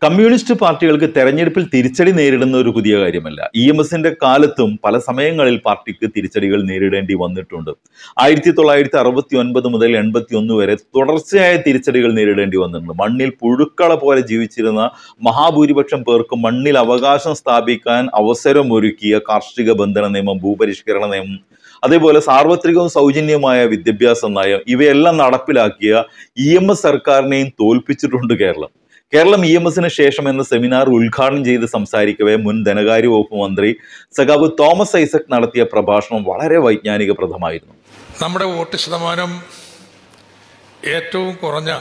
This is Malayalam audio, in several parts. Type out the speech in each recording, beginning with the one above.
കമ്മ്യൂണിസ്റ്റ് പാർട്ടികൾക്ക് തെരഞ്ഞെടുപ്പിൽ തിരിച്ചടി നേരിടുന്ന ഒരു പുതിയ കാര്യമല്ല ഇ എം എസിന്റെ കാലത്തും പല സമയങ്ങളിൽ പാർട്ടിക്ക് തിരിച്ചടികൾ നേരിടേണ്ടി വന്നിട്ടുണ്ട് ആയിരത്തി തൊള്ളായിരത്തി അറുപത്തി ഒൻപത് മുതൽ എൺപത്തി ഒന്ന് വരെ തുടർച്ചയായ തിരിച്ചടികൾ നേരിടേണ്ടി വന്നിട്ടുണ്ട് മണ്ണിൽ പുഴുക്കള പോലെ ജീവിച്ചിരുന്ന മഹാഭൂരിപക്ഷം പേർക്ക് മണ്ണിൽ അവകാശം സ്ഥാപിക്കാൻ അവസരമൊരുക്കിയ കാർഷിക ബന്ധന നിയമം ഭൂപരിഷ്കരണ നിയമം അതേപോലെ സാർവത്രികവും സൗജന്യവുമായ വിദ്യാഭ്യാസ നയം ഇവയെല്ലാം നടപ്പിലാക്കിയ ഇ എം എസ് സർക്കാരിനെയും തോൽപ്പിച്ചിട്ടുണ്ട് കേരളം കേരളം ഇ എം എസിന് ശേഷം എന്ന സെമിനാർ ഉദ്ഘാടനം ചെയ്ത് സംസാരിക്കവേ മുൻ ധനകാര്യ വകുപ്പ് മന്ത്രി സഖാവ് തോമസ് ഐസക് നടത്തിയ പ്രഭാഷണം വളരെ വൈജ്ഞാനികപ്രദമായിരുന്നു നമ്മുടെ വോട്ട് ശതമാനം ഏറ്റവും കുറഞ്ഞ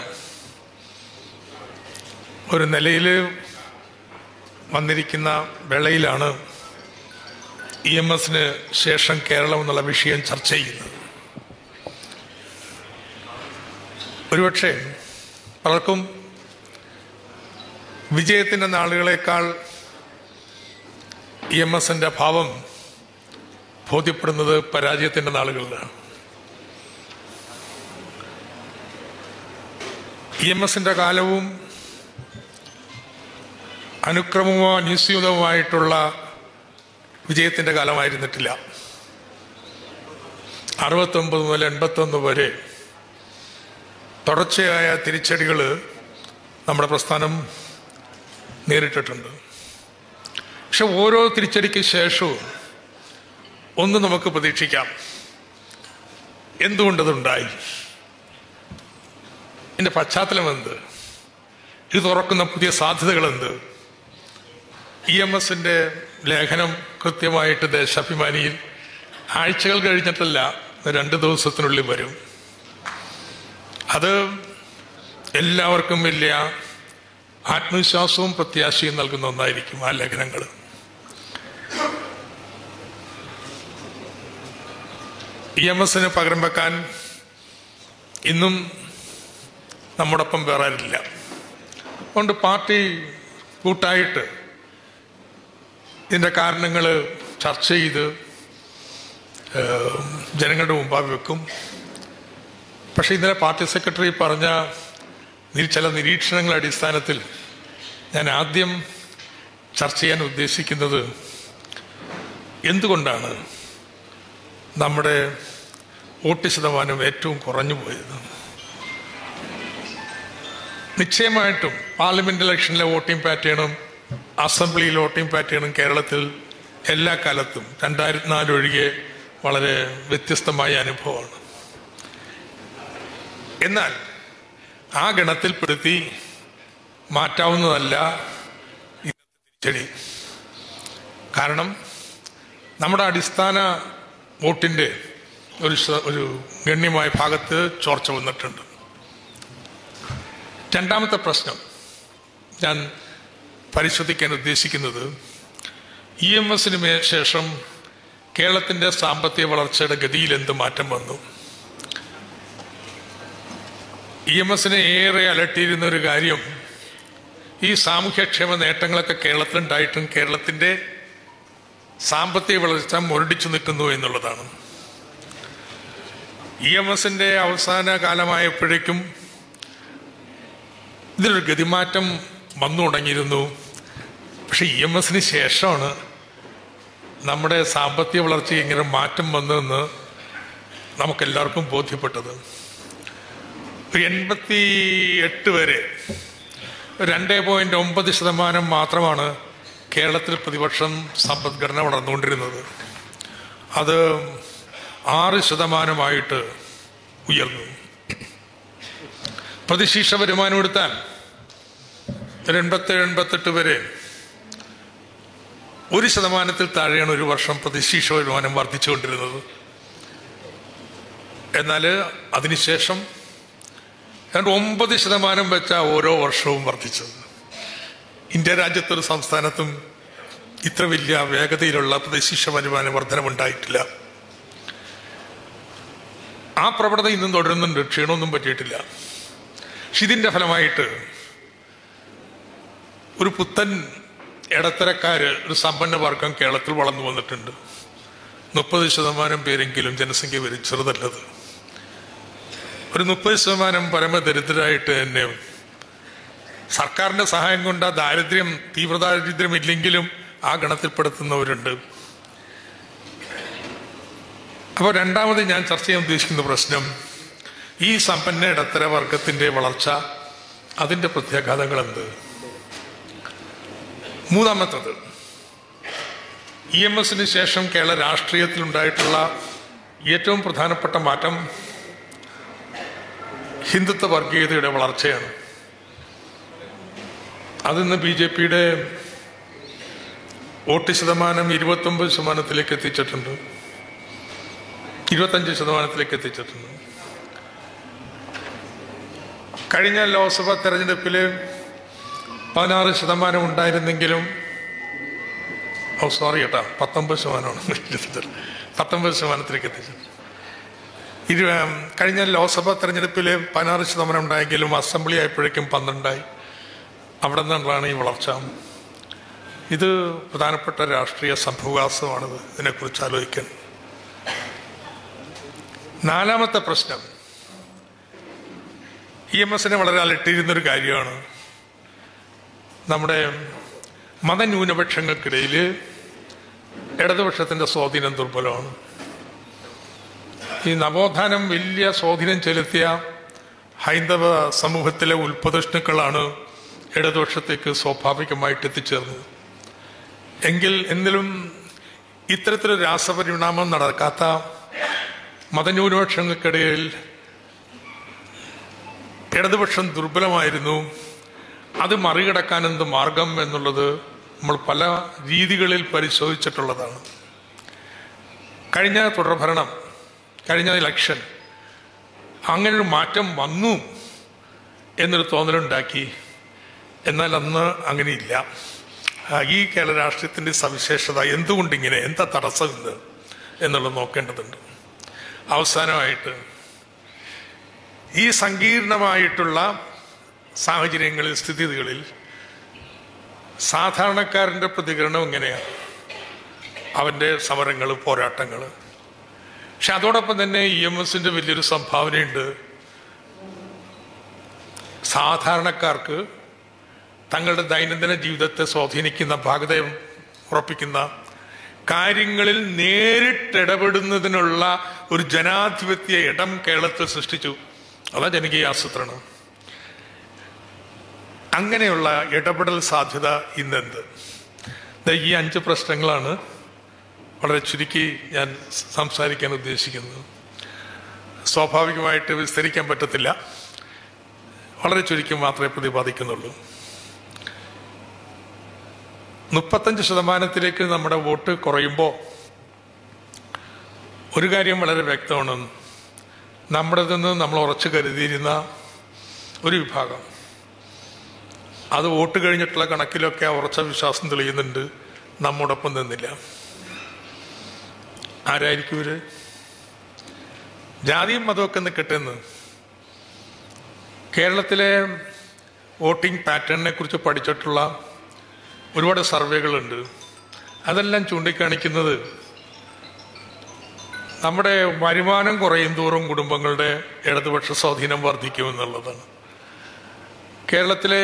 ഒരു നിലയിൽ വന്നിരിക്കുന്ന വേളയിലാണ് ഇ എം എസിന് ശേഷം കേരളം എന്നുള്ള വിഷയം ചർച്ച ചെയ്യുന്നത് ഒരുപക്ഷെ പലർക്കും വിജയത്തിൻ്റെ നാളുകളേക്കാൾ ഇ എം എസിൻ്റെ ഭാവം ബോധ്യപ്പെടുന്നത് പരാജയത്തിൻ്റെ നാളുകളിലാണ് ഇ എം എസിന്റെ കാലവും അനുക്രമമോ അനുസ്യൂതവുമായിട്ടുള്ള വിജയത്തിന്റെ കാലമായിരുന്നിട്ടില്ല അറുപത്തൊമ്പത് മുതൽ എൺപത്തൊന്ന് വരെ തുടർച്ചയായ തിരിച്ചടികൾ നമ്മുടെ പ്രസ്ഥാനം നേരിട്ടിട്ടുണ്ട് പക്ഷെ ഓരോ തിരിച്ചടിക്ക് ശേഷവും ഒന്ന് നമുക്ക് പ്രതീക്ഷിക്കാം എന്തുകൊണ്ടതുണ്ടായി ഇതിന്റെ പശ്ചാത്തലം എന്ത് ഇത് തുറക്കുന്ന പുതിയ സാധ്യതകൾ എന്ത് ഇ എം എസിന്റെ ലേഖനം കൃത്യമായിട്ട് ദേശാഭിമാനിയിൽ ആഴ്ചകൾ കഴിഞ്ഞിട്ടല്ല രണ്ട് ദിവസത്തിനുള്ളിൽ വരും അത് എല്ലാവർക്കും വലിയ ആത്മവിശ്വാസവും പ്രത്യാശയും നൽകുന്ന ഒന്നായിരിക്കും ആ ലേഖനങ്ങൾ ഇ എം എസിന് പകരം വെക്കാൻ ഇന്നും നമ്മോടൊപ്പം വേറെ ആരില്ല അതുകൊണ്ട് പാർട്ടി കൂട്ടായിട്ട് ഇതിൻ്റെ കാരണങ്ങൾ ചർച്ച ചെയ്ത് ഏഹ്, ജനങ്ങളുടെ മുമ്പാകെ വെക്കും പക്ഷേ ഇന്നലെ പാർട്ടി സെക്രട്ടറി പറഞ്ഞ നി- ചില നിരീക്ഷണങ്ങളുടെ അടിസ്ഥാനത്തിൽ ഞാൻ ആദ്യം ചർച്ച ചെയ്യാൻ ഉദ്ദേശിക്കുന്നത് എന്തുകൊണ്ടാണ് നമ്മുടെ വോട്ട് ശതമാനം ഏറ്റവും കുറഞ്ഞു പോയത് നിശ്ചയമായിട്ടും പാർലമെന്റ് ഇലക്ഷനിലെ വോട്ടിംഗ് പാറ്റേണും അസംബ്ലിയിലെ വോട്ടിംഗ് പാറ്റേണും കേരളത്തിൽ എല്ലാ കാലത്തും രണ്ടായിരത്തി നാല് ഒഴികെ വളരെ വ്യത്യസ്തമായ അനുഭവമാണ് എന്നാൽ ആ ഗണത്തിൽപ്പെടുത്തി മാറ്റാവുന്നതല്ല ഇന്നത്തെ തിരിച്ചടി കാരണം നമ്മുടെ അടിസ്ഥാന വോട്ടിന്റെ ഒരു ശ- ഒരു ഗണ്യമായ ഭാഗത്ത് ചോർച്ച വന്നിട്ടുണ്ട് രണ്ടാമത്തെ പ്രശ്നം ഞാൻ പരിശോധിക്കാൻ ഉദ്ദേശിക്കുന്നത് ഇ എം എസിന് മേ- ശേഷം കേരളത്തിന്റെ സാമ്പത്തിക വളർച്ചയുടെ ഗതിയിൽ എന്ത് മാറ്റം വന്നു ഇ എം എസിനെ ഏറെ അലട്ടിയിരുന്ന ഒരു കാര്യം ഈ സാമൂഹ്യക്ഷേമ നേട്ടങ്ങളൊക്കെ കേരളത്തിലുണ്ടായിട്ടും കേരളത്തിന്റെ സാമ്പത്തിക വളർച്ച മുരടിച്ചു നിൽക്കുന്നു എന്നുള്ളതാണ് ഇ എം എസിന്റെ അവസാന കാലമായപ്പോഴേക്കും ഇതിലൊരു ഗതിമാറ്റം വന്നു തുടങ്ങിയിരുന്നു പക്ഷെ ഇ എം എസിന് ശേഷമാണ് നമ്മുടെ സാമ്പത്തിക വളർച്ച ഇങ്ങനെ മാറ്റം വന്നതെന്ന് നമുക്കെല്ലാവർക്കും ബോധ്യപ്പെട്ടത് ഒരു എൺപത്തി എട്ട് വരെ രണ്ട് പോയിന്റ് ഒമ്പത് ശതമാനം മാത്രമാണ് കേരളത്തിൽ പ്രതിപക്ഷം സമ്പദ്ഘടന വളർന്നുകൊണ്ടിരുന്നത് അത് ആറ് ശതമാനമായിട്ട് ഉയർന്നു പ്രതിശീർഷ വരുമാനം എടുത്താൽ ഒരു എൺപത്തേഴ് എൺപത്തെട്ട് വരെ ഒരു ശതമാനത്തിൽ താഴെയാണ് ഒരു വർഷം പ്രതിശീർഷ വരുമാനം വർദ്ധിച്ചുകൊണ്ടിരുന്നത് എന്നാൽ അതിനുശേഷം ഏതാണ്ട് ഒമ്പത് ശതമാനം വെച്ച ഓരോ വർഷവും വർദ്ധിച്ചത് ഇന്ത്യ രാജ്യത്തൊരു സംസ്ഥാനത്തും ഇത്ര വലിയ വേഗതയിലുള്ള പ്രതിശീർഷ വരുമാന വർധനമുണ്ടായിട്ടില്ല ആ പ്രവണത ഇന്നും തുടരുന്നുണ്ട് ക്ഷീണമൊന്നും പറ്റിയിട്ടില്ല പക്ഷെ ഇതിന്റെ ഫലമായിട്ട് ഒരു പുത്തൻ ഇടത്തരക്കാര് ഒരു സമ്പന്ന വർഗം കേരളത്തിൽ വളർന്നു വന്നിട്ടുണ്ട് മുപ്പത് ശതമാനം പേരെങ്കിലും ജനസംഖ്യ വരും ചെറുതല്ലത് ഒരു മുപ്പത് ശതമാനം പരമദരിദ്രരായിട്ട് തന്നെ സർക്കാരിന്റെ സഹായം കൊണ്ട് ആ ദാരിദ്ര്യം തീവ്രദാരിദ്ര്യം ഇല്ലെങ്കിലും ആ ഗണത്തിൽപ്പെടുത്തുന്നവരുണ്ട് അപ്പോൾ രണ്ടാമത് ഞാൻ ചർച്ച ചെയ്യാൻ ഉദ്ദേശിക്കുന്ന പ്രശ്നം ഈ സമ്പന്ന ഇടത്തര വർഗത്തിന്റെ വളർച്ച അതിന്റെ പ്രത്യാഘാതങ്ങൾ എന്ത് മൂന്നാമത്തത് ഇ എം എസിന് ശേഷം കേരള രാഷ്ട്രീയത്തിൽ ഉണ്ടായിട്ടുള്ള ഏറ്റവും പ്രധാനപ്പെട്ട മാറ്റം ഹിന്ദുത്വ വർഗീയതയുടെ വളർച്ചയാണ് അതിന്ന് ബി ജെ പിയുടെ വോട്ട് ശതമാനം ഇരുപത്തൊമ്പത് ശതമാനത്തിലേക്ക് എത്തിച്ചിട്ടുണ്ട് ഇരുപത്തഞ്ച് ശതമാനത്തിലേക്ക് എത്തിച്ചിട്ടുണ്ട് കഴിഞ്ഞ ലോക്സഭാ തെരഞ്ഞെടുപ്പിൽ പതിനാറ് ശതമാനം ഉണ്ടായിരുന്നെങ്കിലും ഓ സോറി കേട്ടാ പത്തൊമ്പത് ശതമാനമാണ് പത്തൊമ്പത് ശതമാനത്തിലേക്ക് എത്തിച്ചത് ഇരു കഴിഞ്ഞ ലോക്സഭാ തെരഞ്ഞെടുപ്പിൽ പതിനാറ് ശതമാനം ഉണ്ടായെങ്കിലും അസംബ്ലി ആയപ്പോഴേക്കും പന്ത്രണ്ടായി അവിടെ നിന്നുള്ളതാണ് ഈ വളർച്ച ഇത് പ്രധാനപ്പെട്ട രാഷ്ട്രീയ സംഭവവികാസമാണിത് ഇതിനെക്കുറിച്ച് ആലോചിക്കാൻ നാലാമത്തെ പ്രശ്നം ഇ എം എസിനെ വളരെ അലട്ടിയിരുന്നൊരു കാര്യമാണ് നമ്മുടെ മതന്യൂനപക്ഷങ്ങൾക്കിടയിൽ ഇടതുപക്ഷത്തിന്റെ സ്വാധീനം ദുർബലമാണ് ഈ നവോത്ഥാനം വലിയ സ്വാധീനം ചെലുത്തിയ ഹൈന്ദവ സമൂഹത്തിലെ ഉൽപ്പതിഷ്ണുക്കളാണ് ഇടതുപക്ഷത്തേക്ക് സ്വാഭാവികമായിട്ട് എത്തിച്ചേർന്നത് എങ്കിൽ എന്നിലും ഇത്തരത്തിലൊരു രാസപരിണാമം നടക്കാത്ത മതന്യൂനപക്ഷങ്ങൾക്കിടയിൽ ഇടതുപക്ഷം ദുർബലമായിരുന്നു അത് മറികടക്കാൻ എന്ത് മാർഗം എന്നുള്ളത് നമ്മൾ പല രീതികളിൽ പരിശോധിച്ചിട്ടുള്ളതാണ് കഴിഞ്ഞ തുടർഭരണം കഴിഞ്ഞ ഇലക്ഷൻ അങ്ങനൊരു മാറ്റം വന്നു എന്നൊരു തോന്നലുണ്ടാക്കി എന്നാൽ അന്ന് അങ്ങനെയില്ല ആ, ഈ കേരള രാഷ്ട്രീയത്തിന്റെ സവിശേഷത എന്തുകൊണ്ടിങ്ങനെ എന്താ തടസ്സം ഇത് എന്നുള്ളത് നോക്കേണ്ടതുണ്ട് അവസാനമായിട്ട് ഈ സങ്കീർണമായിട്ടുള്ള സാഹചര്യങ്ങളിൽ സ്ഥിതികളിൽ സാധാരണക്കാരന്റെ പ്രതികരണം എങ്ങനെയാണ് അവന്റെ സമരങ്ങൾ പോരാട്ടങ്ങൾ പക്ഷെ അതോടൊപ്പം തന്നെ ഇ എം എസിന്റെ വലിയൊരു സംഭാവനയുണ്ട് സാധാരണക്കാർക്ക് തങ്ങളുടെ ദൈനംദിന ജീവിതത്തെ സ്വാധീനിക്കുന്ന ഭാഗത ഉറപ്പിക്കുന്ന കാര്യങ്ങളിൽ നേരിട്ടിടപെടുന്നതിനുള്ള ഒരു ജനാധിപത്യ ഇടം കേരളത്തിൽ സൃഷ്ടിച്ചു അതാ ജനകീയ ആസൂത്രണം അങ്ങനെയുള്ള ഇടപെടൽ സാധ്യത ഇന്നെന്ത് ദാ ഈ അഞ്ച് പ്രശ്നങ്ങളാണ് വളരെ ചുരുക്കി ഞാൻ സംസാരിക്കാൻ ഉദ്ദേശിക്കുന്നത് സ്വാഭാവികമായിട്ട് വിസ്തരിക്കാൻ പറ്റത്തില്ല വളരെ ചുരുക്കി മാത്രമേ പ്രതിപാദിക്കുന്നുള്ളൂ മുപ്പത്തഞ്ച് ശതമാനത്തിലേക്ക് നമ്മുടെ വോട്ട് കുറയുമ്പോൾ ഒരു കാര്യം വളരെ വ്യക്തമാണ് നമ്മുടെ നിന്ന് നമ്മൾ ഉറച്ചു കരുതിയിരുന്ന ഒരു വിഭാഗം അത് വോട്ട് കഴിഞ്ഞിട്ടുള്ള കണക്കിലൊക്കെ ആ ഉറച്ച വിശ്വാസം തെളിയുന്നുണ്ട് നമ്മോടൊപ്പം നിന്നില്ല ആരായിരിക്കും ഇവര് ജാതിയും മതമൊക്കെ നിൽക്കട്ടെ എന്ന് കേരളത്തിലെ വോട്ടിംഗ് പാറ്റേണിനെ കുറിച്ച് പഠിച്ചിട്ടുള്ള ഒരുപാട് സർവേകളുണ്ട് അതെല്ലാം ചൂണ്ടിക്കാണിക്കുന്നത് നമ്മുടെ വരുമാനം കുറയും തോറും കുടുംബങ്ങളുടെ ഇടതുപക്ഷ സ്വാധീനം വർദ്ധിക്കുമെന്നുള്ളതാണ് കേരളത്തിലെ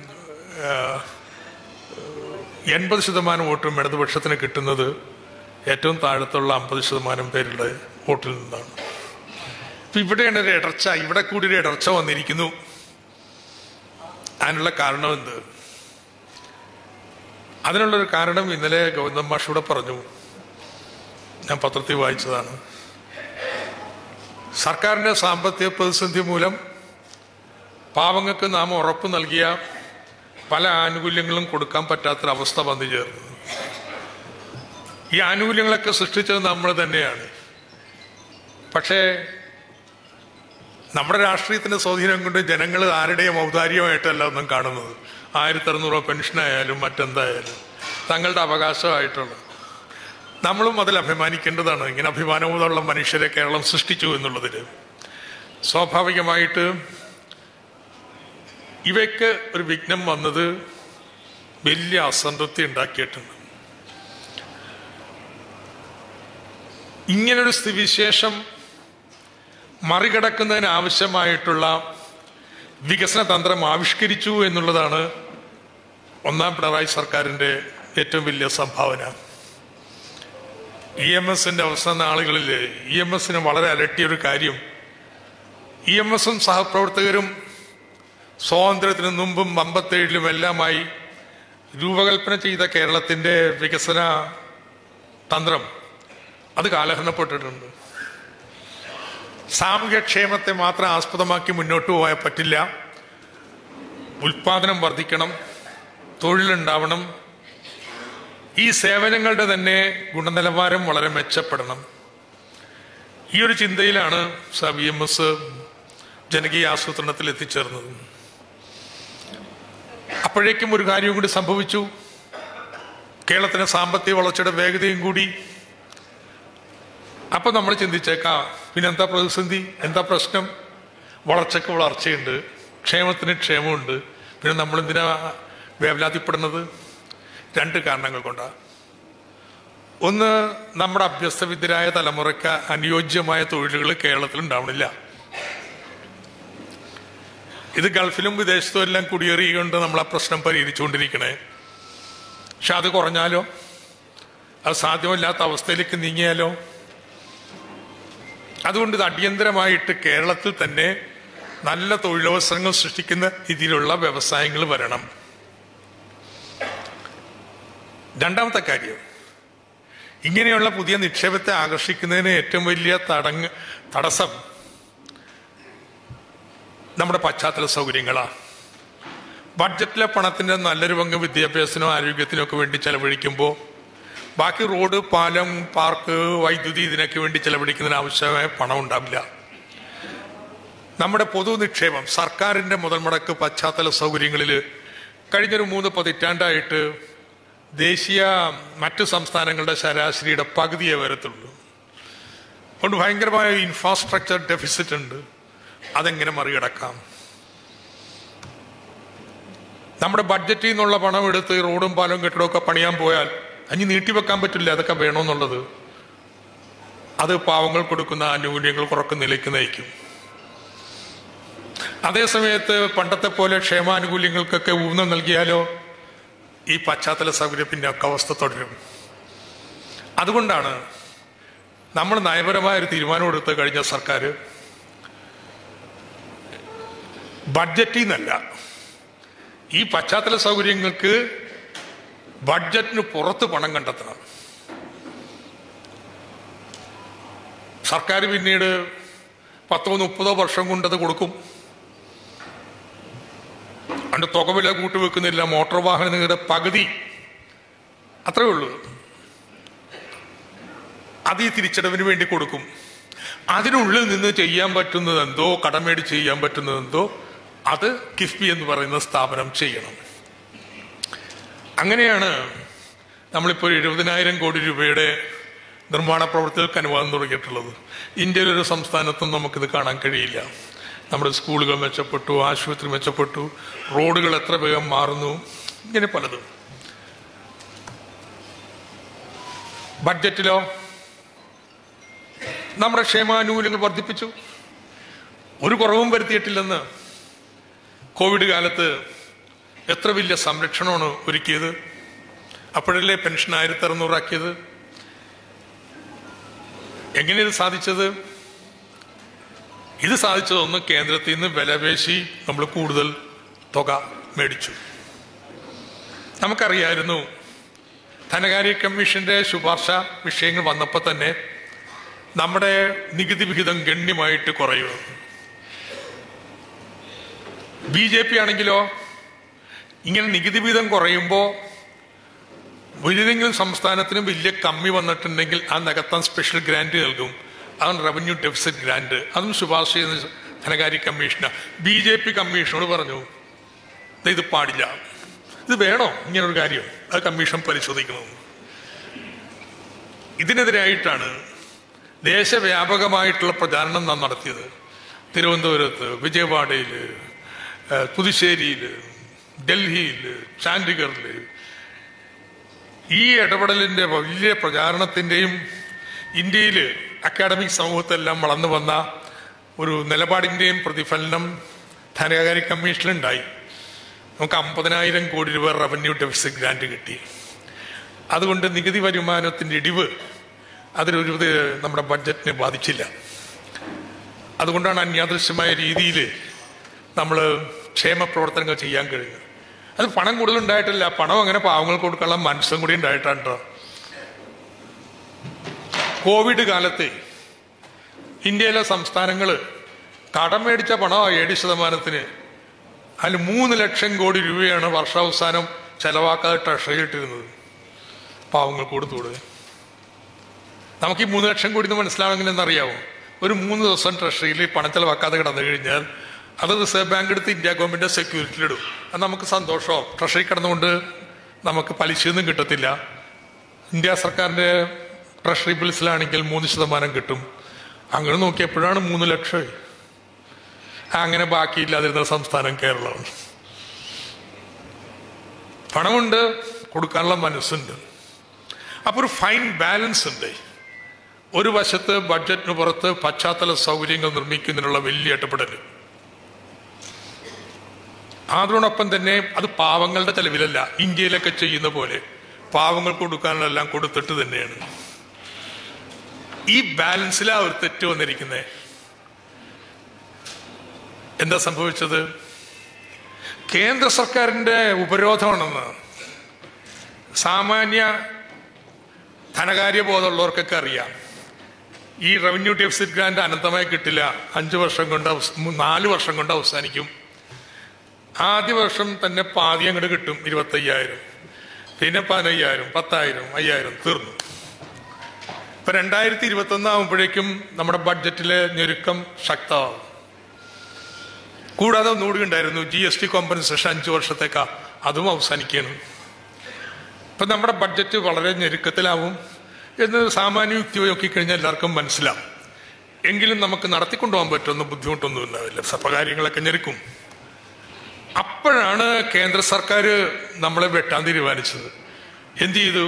എൺപത് ശതമാനം വോട്ടും ഇടതുപക്ഷത്തിന് കിട്ടുന്നത് ഏറ്റവും താഴത്തുള്ള അമ്പത് ശതമാനം പേരുടെ വോട്ടിൽ നിന്നാണ് ഇപ്പൊ ഇവിടെയാണ് ഒരു ഇടർച്ച ഇവിടെ കൂടി ഒരു ഇടർച്ച വന്നിരിക്കുന്നു അതിനുള്ള കാരണം എന്ത് അതിനുള്ളൊരു കാരണം ഇന്നലെ ഗോവിന്ദൻ മാഷൂടെ പറഞ്ഞു ഞാൻ പത്രത്തിൽ വായിച്ചതാണ് സർക്കാരിന്റെ സാമ്പത്തിക പ്രതിസന്ധി മൂലം പാവങ്ങൾക്ക് നാം ഉറപ്പ് നൽകിയ പല ആനുകൂല്യങ്ങളും കൊടുക്കാൻ പറ്റാത്തൊരവസ്ഥ വന്നു ചേർന്നു ഈ ആനുകൂല്യങ്ങളൊക്കെ സൃഷ്ടിച്ചത് നമ്മൾ തന്നെയാണ് പക്ഷേ നമ്മുടെ രാഷ്ട്രീയത്തിന്റെ സ്വാധീനം കൊണ്ട് ജനങ്ങൾ ആരുടെയും ഔദാര്യമായിട്ടല്ല ഒന്നും കാണുന്നത് ആയിരത്തി അറുന്നൂറ് പെൻഷനായാലും മറ്റെന്തായാലും തങ്ങളുടെ അവകാശമായിട്ടുള്ള നമ്മളും അതിൽ അഭിമാനിക്കേണ്ടതാണ് ഇങ്ങനെ അഭിമാനബോധമുള്ള മനുഷ്യരെ കേരളം സൃഷ്ടിച്ചു എന്നുള്ളതിൽ സ്വാഭാവികമായിട്ട് ഇവയ്ക്ക് ഒരു വിഘ്നം വന്നത് വലിയ അസംതൃപ്തി ഉണ്ടാക്കിയിട്ടുണ്ട് ഇങ്ങനൊരു സ്ഥിതിവിശേഷം മറികടക്കുന്നതിന് ആവശ്യമായിട്ടുള്ള വികസന തന്ത്രം ആവിഷ്കരിച്ചു എന്നുള്ളതാണ് ഒന്നാം പിണറായി സർക്കാരിന്റെ ഏറ്റവും വലിയ സംഭാവന ഇ എം എസിന്റെ അവസാന നാളുകളിൽ ഇ എം എസിന് വളരെ അലട്ടിയൊരു കാര്യം ഇ എം എസും സഹപ്രവർത്തകരും സ്വാതന്ത്ര്യത്തിന് മുമ്പും അമ്പത്തേഴിലും എല്ലാമായി രൂപകൽപ്പന ചെയ്ത കേരളത്തിന്റെ വികസന തന്ത്രം അത് കാലഹരണപ്പെട്ടിട്ടുണ്ട് സാമൂഹ്യക്ഷേമത്തെ മാത്രം ആസ്പദമാക്കി മുന്നോട്ട് പോയാൽ പറ്റില്ല ഉൽപാദനം വർദ്ധിക്കണം തൊഴിലുണ്ടാവണം ഈ സേവനങ്ങളുടെ തന്നെ ഗുണനിലവാരം വളരെ മെച്ചപ്പെടണം ഈ ഒരു ചിന്തയിലാണ് സബി എം എസ് ജനകീയ ആസൂത്രണത്തിൽ എത്തിച്ചേർന്നത് അപ്പോഴേക്കും ഒരു കാര്യം കൂടി സംഭവിച്ചു കേരളത്തിന് സാമ്പത്തിക വളർച്ചയുടെ വേഗതയും കൂടി അപ്പൊ നമ്മൾ ചിന്തിച്ചേക്കാം പിന്നെ എന്താ പ്രതിസന്ധി എന്താ പ്രശ്നം വളർച്ചയ്ക്ക് വളർച്ചയുണ്ട് ക്ഷേമത്തിന് ക്ഷേമമുണ്ട് പിന്നെ നമ്മൾ എന്തിനാ വേവലാതിപ്പെടുന്നത് രണ്ട് കാരണങ്ങൾ കൊണ്ടാണ് ഒന്ന് നമ്മുടെ അഭ്യസ്തവിദ്യരായ തലമുറയ്ക്ക് അനുയോജ്യമായ തൊഴിലുകൾ കേരളത്തിൽ ഉണ്ടാവണില്ല ഇത് ഗൾഫിലും വിദേശത്തും എല്ലാം കുടിയേറിയുകൊണ്ട് നമ്മൾ ആ പ്രശ്നം പരിഹരിച്ചുകൊണ്ടിരിക്കണേ പക്ഷെ അത് കുറഞ്ഞാലോ അത് സാധ്യമല്ലാത്ത അവസ്ഥയിലേക്ക് നീങ്ങിയാലോ അതുകൊണ്ട് ഇത് അടിയന്തരമായിട്ട് കേരളത്തിൽ തന്നെ നല്ല തൊഴിലവസരങ്ങൾ സൃഷ്ടിക്കുന്ന രീതിയിലുള്ള വ്യവസായങ്ങൾ വരണം രണ്ടാമത്തെ കാര്യം ഇങ്ങനെയുള്ള പുതിയ നിക്ഷേപത്തെ ആകർഷിക്കുന്നതിന് ഏറ്റവും വലിയ തടങ്ങ് തടസ്സം നമ്മുടെ പശ്ചാത്തല സൗകര്യങ്ങളാണ് ബഡ്ജറ്റിലെ പണത്തിന്റെ നല്ലൊരു പങ്ക് വിദ്യാഭ്യാസത്തിനോ ആരോഗ്യത്തിനോ ഒക്കെ വേണ്ടി ചെലവഴിക്കുമ്പോൾ ബാക്കി റോഡ് പാലം പാർക്ക് വൈദ്യുതി ഇതിനൊക്കെ വേണ്ടി ചെലവഴിക്കുന്നതിന് ആവശ്യമായ പണം ഉണ്ടാവില്ല നമ്മുടെ പൊതു നിക്ഷേപം സർക്കാരിന്റെ മുതൽ മുടക്ക് പശ്ചാത്തല സൗകര്യങ്ങളിൽ കഴിഞ്ഞൊരു മൂന്ന് പതിറ്റാണ്ടായിട്ട് ദേശീയ മറ്റു സംസ്ഥാനങ്ങളുടെ ശരാശരിയുടെ പകുതിയെ വരത്തുള്ളൂ അതുകൊണ്ട് ഭയങ്കരമായ ഇൻഫ്രാസ്ട്രക്ചർ ഡെഫിസിറ്റ് ഉണ്ട് അതെങ്ങനെ മറികടക്കാം നമ്മുടെ ബഡ്ജറ്റിൽ നിന്നുള്ള പണം എടുത്ത് ഈ റോഡും പാലവും കെട്ടിടമൊക്കെ പണിയാൻ പോയാൽ അഞ്ഞ് നീട്ടിവെക്കാൻ പറ്റില്ല അതൊക്കെ വേണമെന്നുള്ളത് അത് പാവങ്ങൾ കൊടുക്കുന്ന ആനുകൂല്യങ്ങൾ കുറക്ക് നിലയ്ക്ക് നയിക്കും അതേസമയത്ത് പണ്ടത്തെ പോലെ ക്ഷേമാനുകൂല്യങ്ങൾക്കൊക്കെ ഊന്നൽ നൽകിയാലോ ഈ പശ്ചാത്തല സൗകര്യത്തിന്റെ ഒക്കെ അവസ്ഥ തുടരും അതുകൊണ്ടാണ് നമ്മൾ നയപരമായ ഒരു തീരുമാനം എടുത്ത് കഴിഞ്ഞ സർക്കാർ ബഡ്ജറ്റിൽ നിന്നല്ല ഈ പശ്ചാത്തല സൗകര്യങ്ങൾക്ക് ബഡ്ജറ്റിന് പുറത്ത് പണം കണ്ടെത്തണം സർക്കാർ പിന്നീട് പത്തോ മുപ്പതോ വർഷം കൊണ്ടത് കൊടുക്കും അതിന്റെ തുക വില കൂട്ടിവെക്കുന്നില്ല മോട്ടോർ വാഹനങ്ങളുടെ പകുതി അത്രേ ഉള്ളൂ അത് ഈ തിരിച്ചടവിന് വേണ്ടി കൊടുക്കും അതിനുള്ളിൽ നിന്ന് ചെയ്യാൻ പറ്റുന്നത് എന്തോ കടമേടി ചെയ്യാൻ പറ്റുന്നത് എന്തോ അത് കിഫ്ബി എന്ന് പറയുന്ന സ്ഥാപനം ചെയ്യണം അങ്ങനെയാണ് നമ്മളിപ്പോൾ എഴുപതിനായിരം കോടി രൂപയുടെ നിർമ്മാണ പ്രവർത്തികൾക്ക് അനുവാദം തുടങ്ങിയിട്ടുള്ളത് ഇന്ത്യയിലെ ഒരു സംസ്ഥാനത്തും നമുക്കിത് കാണാൻ കഴിയില്ല നമ്മുടെ സ്കൂളുകൾ മെച്ചപ്പെട്ടു ആശുപത്രി മെച്ചപ്പെട്ടു റോഡുകൾ എത്ര വേഗം മാറുന്നു ഇങ്ങനെ പലതും ബഡ്ജറ്റിലോ നമ്മുടെ ക്ഷേമാനുകൂല്യങ്ങൾ വർദ്ധിപ്പിച്ചു ഒരു കുറവും വരുത്തിയിട്ടില്ലെന്ന് കോവിഡ് കാലത്ത് എത്ര വലിയ സംരക്ഷണമാണ് ഒരുക്കിയത് അപ്പോഴല്ലേ പെൻഷൻ ആയിരത്തി അറുന്നൂറാക്കിയത് എങ്ങനെ ഇത് സാധിച്ചത് ഇത് സാധിച്ചതൊന്ന് കേന്ദ്രത്തിൽ നിന്ന് വിലപേശി നമ്മൾ കൂടുതൽ തുക മേടിച്ചു നമുക്കറിയായിരുന്നു ധനകാര്യ കമ്മീഷന്റെ ശുപാർശ വിഷയങ്ങൾ വന്നപ്പോൾ തന്നെ നമ്മുടെ നികുതി വിഹിതം ഗണ്യമായിട്ട് കുറയും ബി ജെ പി ആണെങ്കിലോ ഇങ്ങനെ നികുതി വിഹിതം കുറയുമ്പോൾ ഏതെങ്കിലും സംസ്ഥാനത്തിന് വലിയ കമ്മി വന്നിട്ടുണ്ടെങ്കിൽ ആ നികത്താൻ സ്പെഷ്യൽ ഗ്രാന്റ് നൽകും അതാണ് റവന്യൂ ഡെഫിസിറ്റ് ഗ്രാന്റ് അതും ശുപാർശ ചെയ്യുന്ന ധനകാര്യ കമ്മീഷന് ബി ജെ പി കമ്മീഷനോട് പറഞ്ഞു "ദേ ഇത് പാടില്ല ഇത് വേണോ ഇങ്ങനൊരു കാര്യം അത് കമ്മീഷൻ പരിശോധിക്കണം ഇതിനെതിരായിട്ടാണ് ദേശവ്യാപകമായിട്ടുള്ള പ്രചാരണം നാം നടത്തിയത് തിരുവനന്തപുരത്ത് വിജയവാഡയിൽ പുതുശ്ശേരിയിൽ ഡൽഹിയിൽ ചാൻഡിഗറിൽ ഈ ഇടപെടലിന്റെ വലിയ പ്രചാരണത്തിന്റെയും ഇന്ത്യയിൽ അക്കാഡമിക് സമൂഹത്തെല്ലാം വളർന്നു വന്ന ഒരു നിലപാടിന്റെയും പ്രതിഫലനം ധനകാര്യ കമ്മീഷനിലുണ്ടായി നമുക്ക് അമ്പതിനായിരം കോടി രൂപ റവന്യൂ ഡെഫിസിറ്റ് ഗ്രാന്റ് കിട്ടി അതുകൊണ്ട് നികുതി വരുമാനത്തിന്റെ ഇടിവ് അതിലൊരു ഇത് നമ്മുടെ ബഡ്ജറ്റിനെ ബാധിച്ചില്ല അതുകൊണ്ടാണ് അന്യാദൃശ്യമായ രീതിയിൽ നമ്മൾ ക്ഷേമ പ്രവർത്തനങ്ങൾ ചെയ്യാൻ കഴിഞ്ഞത് അത് പണം കൂടുതലുണ്ടായിട്ടില്ല പണം അങ്ങനെ പാവങ്ങൾക്ക് കൊടുക്കാനുള്ള മനസ്സും കൂടി ഉണ്ടായിട്ടാണ് കേട്ടോ കോവിഡ് കാലത്ത് ഇന്ത്യയിലെ സംസ്ഥാനങ്ങൾ കടം മേടിച്ച പണം ഏഴ് ശതമാനത്തിന് അതിൽ മൂന്ന് ലക്ഷം കോടി രൂപയാണ് വർഷാവസാനം ചെലവാക്കാതെ ട്രഷറി ഇട്ടിരുന്നത് പാവങ്ങൾക്ക് കൊടുത്തുകൂടെ നമുക്ക് ഈ മൂന്ന് ലക്ഷം കോടി എന്ന് മനസ്സിലാവെങ്കിൽ എന്നറിയാവോ ഒരു മൂന്ന് ദിവസം ട്രഷറിയിൽ പണം ചെലവാക്കാതെ കിടന്നു കഴിഞ്ഞാൽ അത് റിസർവ് ബാങ്ക് എടുത്ത് ഇന്ത്യ ഗവൺമെന്റ് സെക്യൂരിറ്റിയിലിടും അത് നമുക്ക് സന്തോഷമോ ട്രഷറി കിടന്നുകൊണ്ട് നമുക്ക് പലിശയൊന്നും കിട്ടത്തില്ല ഇന്ത്യ സർക്കാരിന്റെ ട്രഷറി ബിൽസിലാണെങ്കിൽ മൂന്ന് ശതമാനം കിട്ടും അങ്ങനെ നോക്കിയപ്പോഴാണ് മൂന്ന് ലക്ഷം അങ്ങനെ ബാക്കിയില്ലാതിരുന്ന സംസ്ഥാനം കേരളമാണ് പണമുണ്ട് കൊടുക്കാനുള്ള മനസ്സുണ്ട് അപ്പൊ ഒരു ഫൈൻ ബാലൻസ് ഉണ്ട് ഒരു വശത്ത് ബഡ്ജറ്റിന് പുറത്ത് പശ്ചാത്തല സൗകര്യങ്ങൾ നിർമ്മിക്കുന്നതിനുള്ള വലിയ ഇടപെടൽ അതോടൊപ്പം തന്നെ അത് പാവങ്ങളുടെ ചെലവിലല്ല ഇന്ത്യയിലൊക്കെ ചെയ്യുന്ന പോലെ പാവങ്ങൾക്ക് കൊടുക്കാനുള്ളതെല്ലാം കൊടുത്തിട്ട് തന്നെയാണ് ഈ ബാലൻസിലാ ഒരു തെറ്റ് വന്നിരിക്കുന്നത് എന്താ സംഭവിച്ചത് കേന്ദ്ര സർക്കാരിന്റെ ഉപരോധമാണെന്ന് സാമാന്യ ധനകാര്യ ബോധമുള്ളവർക്കൊക്കെ അറിയാം ഈ റവന്യൂ ഡെഫിസിറ്റ് ഗ്രാന്റ് അനന്തമായി കിട്ടില്ല അഞ്ചു വർഷം കൊണ്ട് അവസ്- മൂ- നാല് വർഷം കൊണ്ട് അവസാനിക്കും ആദ്യ വർഷം തന്നെ പാതി അങ്ങോട്ട് കിട്ടും ഇരുപത്തയ്യായിരം പിന്നെ പതിനയ്യായിരം പത്തായിരം അയ്യായിരം തീർന്നു ഇപ്പൊ രണ്ടായിരത്തി ഇരുപത്തി ഒന്നാകുമ്പോഴേക്കും നമ്മുടെ ബഡ്ജറ്റിലെ ഞെരുക്കം ശക്തമാവും കൂടാതെ ഒന്നുകൂടി ഉണ്ടായിരുന്നു ജി എസ് ടി കോമ്പൻസേഷൻ അഞ്ചു വർഷത്തേക്കാ അതും അവസാനിക്കുകയാണ് ഇപ്പൊ നമ്മുടെ ബഡ്ജറ്റ് വളരെ ഞെരുക്കത്തിലാവും എന്ന് സാമാന്യ യുക്തി നോക്കിക്കഴിഞ്ഞാൽ എല്ലാവർക്കും മനസ്സിലാവും എങ്കിലും നമുക്ക് നടത്തിക്കൊണ്ടുപോകാൻ പറ്റുന്ന ബുദ്ധിമുട്ടൊന്നും ഉണ്ടാവില്ല സർവകാര്യങ്ങളൊക്കെ ഞെരുക്കും അപ്പോഴാണ് കേന്ദ്ര സർക്കാർ നമ്മളെ വെട്ടാൻ തീരുമാനിച്ചത് എന്ത് ചെയ്തു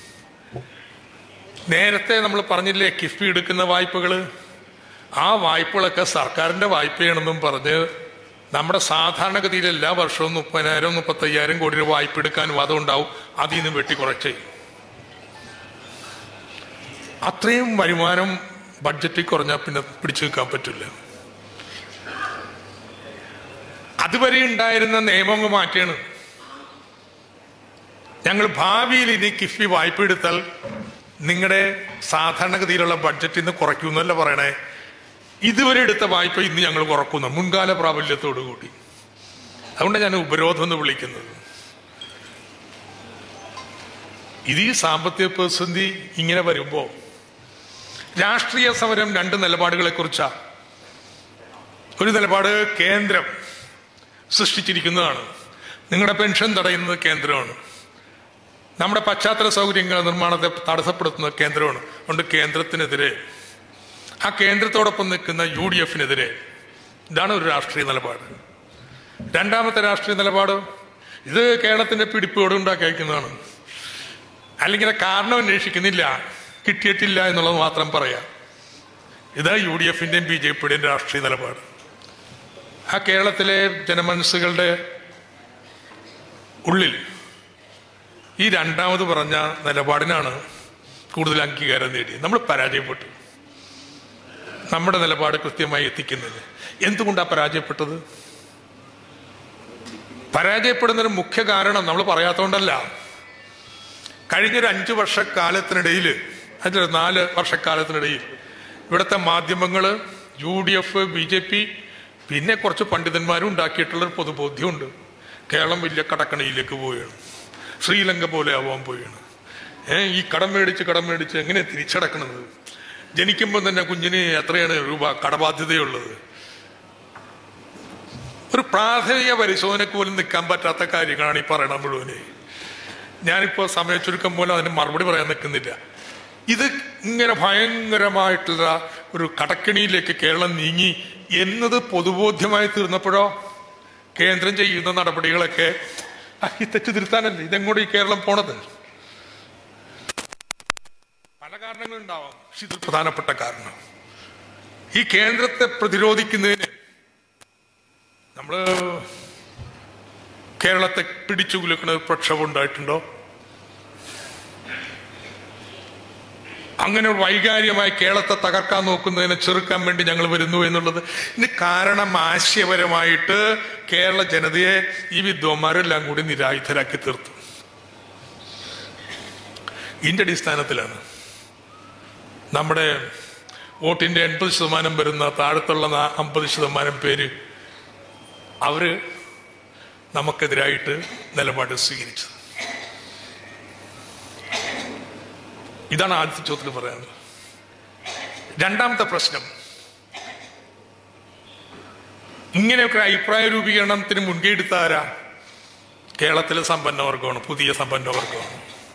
നേരത്തെ നമ്മൾ പറഞ്ഞില്ലേ കിഫ്ബി എടുക്കുന്ന വായ്പകൾ ആ വായ്പകളൊക്കെ സർക്കാരിന്റെ വായ്പയാണെന്നും പറഞ്ഞ് നമ്മുടെ സാധാരണഗതിയിൽ എല്ലാ വർഷവും മുപ്പതിനായിരം മുപ്പത്തയ്യായിരം കോടി രൂപ വായ്പ എടുക്കാൻ വാദം ഉണ്ടാവും അതിൽ നിന്ന് വെട്ടിക്കുറച്ച് അത്രയും വരുമാനം ബഡ്ജറ്റിൽ കുറഞ്ഞാൽ പിന്നെ പിടിച്ചു നിൽക്കാൻ പറ്റില്ല അതുവരെ ഉണ്ടായിരുന്ന നിയമങ്ങൾ മാറ്റിയാണ് ഞങ്ങൾ ഭാവിയിൽ ഇനി കിഫ്ബി വായ്പ എടുത്താൽ നിങ്ങളുടെ സാധാരണഗതിയിലുള്ള ബഡ്ജറ്റിൽ നിന്ന് കുറയ്ക്കുമെന്നല്ല പറയണേ ഇതുവരെ എടുത്ത വായ്പ ഇന്ന് ഞങ്ങൾ കുറക്കുന്നു മുൻകാല പ്രാബല്യത്തോടു കൂടി അതുകൊണ്ട് ഞാൻ ഉപരോധം എന്ന് വിളിക്കുന്നത് ഇത് ഈ സാമ്പത്തിക പ്രതിസന്ധി ഇങ്ങനെ വരുമ്പോ രാഷ്ട്രീയ സമരം രണ്ട് നിലപാടുകളെ കുറിച്ചാ ഒരു നിലപാട് കേന്ദ്രം സൃഷ്ടിച്ചിരിക്കുന്നതാണ് നിങ്ങളുടെ പെൻഷൻ തടയുന്നത് കേന്ദ്രമാണ് നമ്മുടെ പശ്ചാത്തല സൗകര്യങ്ങൾ നിർമ്മാണത്തെ തടസ്സപ്പെടുത്തുന്നത് കേന്ദ്രമാണ് അതുകൊണ്ട് കേന്ദ്രത്തിനെതിരെ ആ കേന്ദ്രത്തോടൊപ്പം നിൽക്കുന്ന യു ഡി എഫിനെതിരെ ഇതാണ് ഒരു രാഷ്ട്രീയ നിലപാട് രണ്ടാമത്തെ രാഷ്ട്രീയ നിലപാട് ഇത് കേരളത്തിന്റെ പിടിപ്പോട് ഉണ്ടാക്കിയിരിക്കുന്നതാണ് അല്ലെങ്കിൽ ആ കാരണം അന്വേഷിക്കുന്നില്ല കിട്ടിയിട്ടില്ല എന്നുള്ളത് മാത്രം പറയാം ഇത് യു ഡി എഫിന്റെയും ബി ജെ പിയുടെയും രാഷ്ട്രീയ നിലപാട് ആ കേരളത്തിലെ ജനമനസ്സുകളുടെ ഉള്ളിൽ ഈ രണ്ടാമത് പറഞ്ഞ നിലപാടിനാണ് കൂടുതൽ അംഗീകാരം നേടിയത് നമ്മൾ പരാജയപ്പെട്ടു നമ്മുടെ നിലപാട് കൃത്യമായി എത്തിക്കുന്നതിന് എന്തുകൊണ്ടാണ് പരാജയപ്പെട്ടത് പരാജയപ്പെടുന്നതിന് മുഖ്യ കാരണം നമ്മൾ പറയാത്തോണ്ടല്ല കഴിഞ്ഞൊരു അഞ്ചു വർഷക്കാലത്തിനിടയിൽ അഞ്ച് നാല് വർഷക്കാലത്തിനിടയിൽ ഇവിടുത്തെ മാധ്യമങ്ങൾ U D F B J P പിന്നെ കുറച്ച് പണ്ഡിതന്മാരും ഉണ്ടാക്കിയിട്ടുള്ളൊരു പൊതുബോധ്യമുണ്ട് കേരളം വലിയ കടക്കണിയിലേക്ക് പോവുകയാണ് ശ്രീലങ്ക പോലെ ആവാൻ പോവുകയാണ് ഏ ഈ കടം മേടിച്ച് കടം മേടിച്ച് എങ്ങനെ തിരിച്ചടക്കണത് ജനിക്കുമ്പോൾ തന്നെ കുഞ്ഞിന് എത്രയാണ് രൂപ കടബാധ്യതയുള്ളത് ഒരു പ്രാഥമിക പരിശോധനക്ക് പോലും നിൽക്കാൻ പറ്റാത്ത കാര്യങ്ങളാണ് ഈ പറയണ മുഴുവന് ഞാനിപ്പോ സമയച്ചുരുക്കം പോലെ അതിന് മറുപടി പറയാൻ നിൽക്കുന്നില്ല ഇത് ഇങ്ങനെ ഭയങ്കരമായിട്ടുള്ള ഒരു കടക്കിണിയിലേക്ക് കേരളം നീങ്ങി എന്നത് പൊതുബോധ്യമായി തീർന്നപ്പോഴോ കേന്ദ്രം ചെയ്യുന്ന നടപടികളൊക്കെ ആ, ഈ തെറ്റ് തിരുത്താനല്ലേ ഇതെങ്ങോട്ട് ഈ കേരളം പോണത് പല കാരണങ്ങളുണ്ടാവാം പക്ഷെ ഇത് പ്രധാനപ്പെട്ട കാരണം ഈ കേന്ദ്രത്തെ പ്രതിരോധിക്കുന്നതിന് നമ്മൾ കേരളത്തെ പിടിച്ചു കുലുക്കുന്ന ഒരു പ്രക്ഷോഭം ഉണ്ടായിട്ടുണ്ടോ അങ്ങനെ വൈകാരികമായി കേരളത്തെ തകർക്കാൻ നോക്കുന്നതിനെ ചെറുക്കാൻ വേണ്ടി ഞങ്ങൾ വരുന്നു എന്നുള്ളത് ഇതിന് കാരണം ആശയപരമായിട്ട് കേരള ജനതയെ ഈ വിദ്വാന്മാരെല്ലാം കൂടി നിരായുധരാക്കി തീർത്തു ഇതിന്റെ അടിസ്ഥാനത്തിലാണ് നമ്മുടെ വോട്ടിന്റെ എൺപത് ശതമാനം വരുന്ന താഴത്തുള്ള നാ- അമ്പത് ശതമാനം പേര് അവര് നമുക്കെതിരായിട്ട് നിലപാട് സ്വീകരിച്ചത് ഇതാണ് ആദ്യത്തെ ചോദ്യത്തിൽ പറയാനുള്ളത് രണ്ടാമത്തെ പ്രശ്നം ഇങ്ങനെയൊക്കെ അഭിപ്രായ രൂപീകരണത്തിന് മുൻകൈ എടുത്ത ആരാ കേരളത്തിലെ സമ്പന്നവർഗമാണ് പുതിയ സമ്പന്നവർഗമാണ്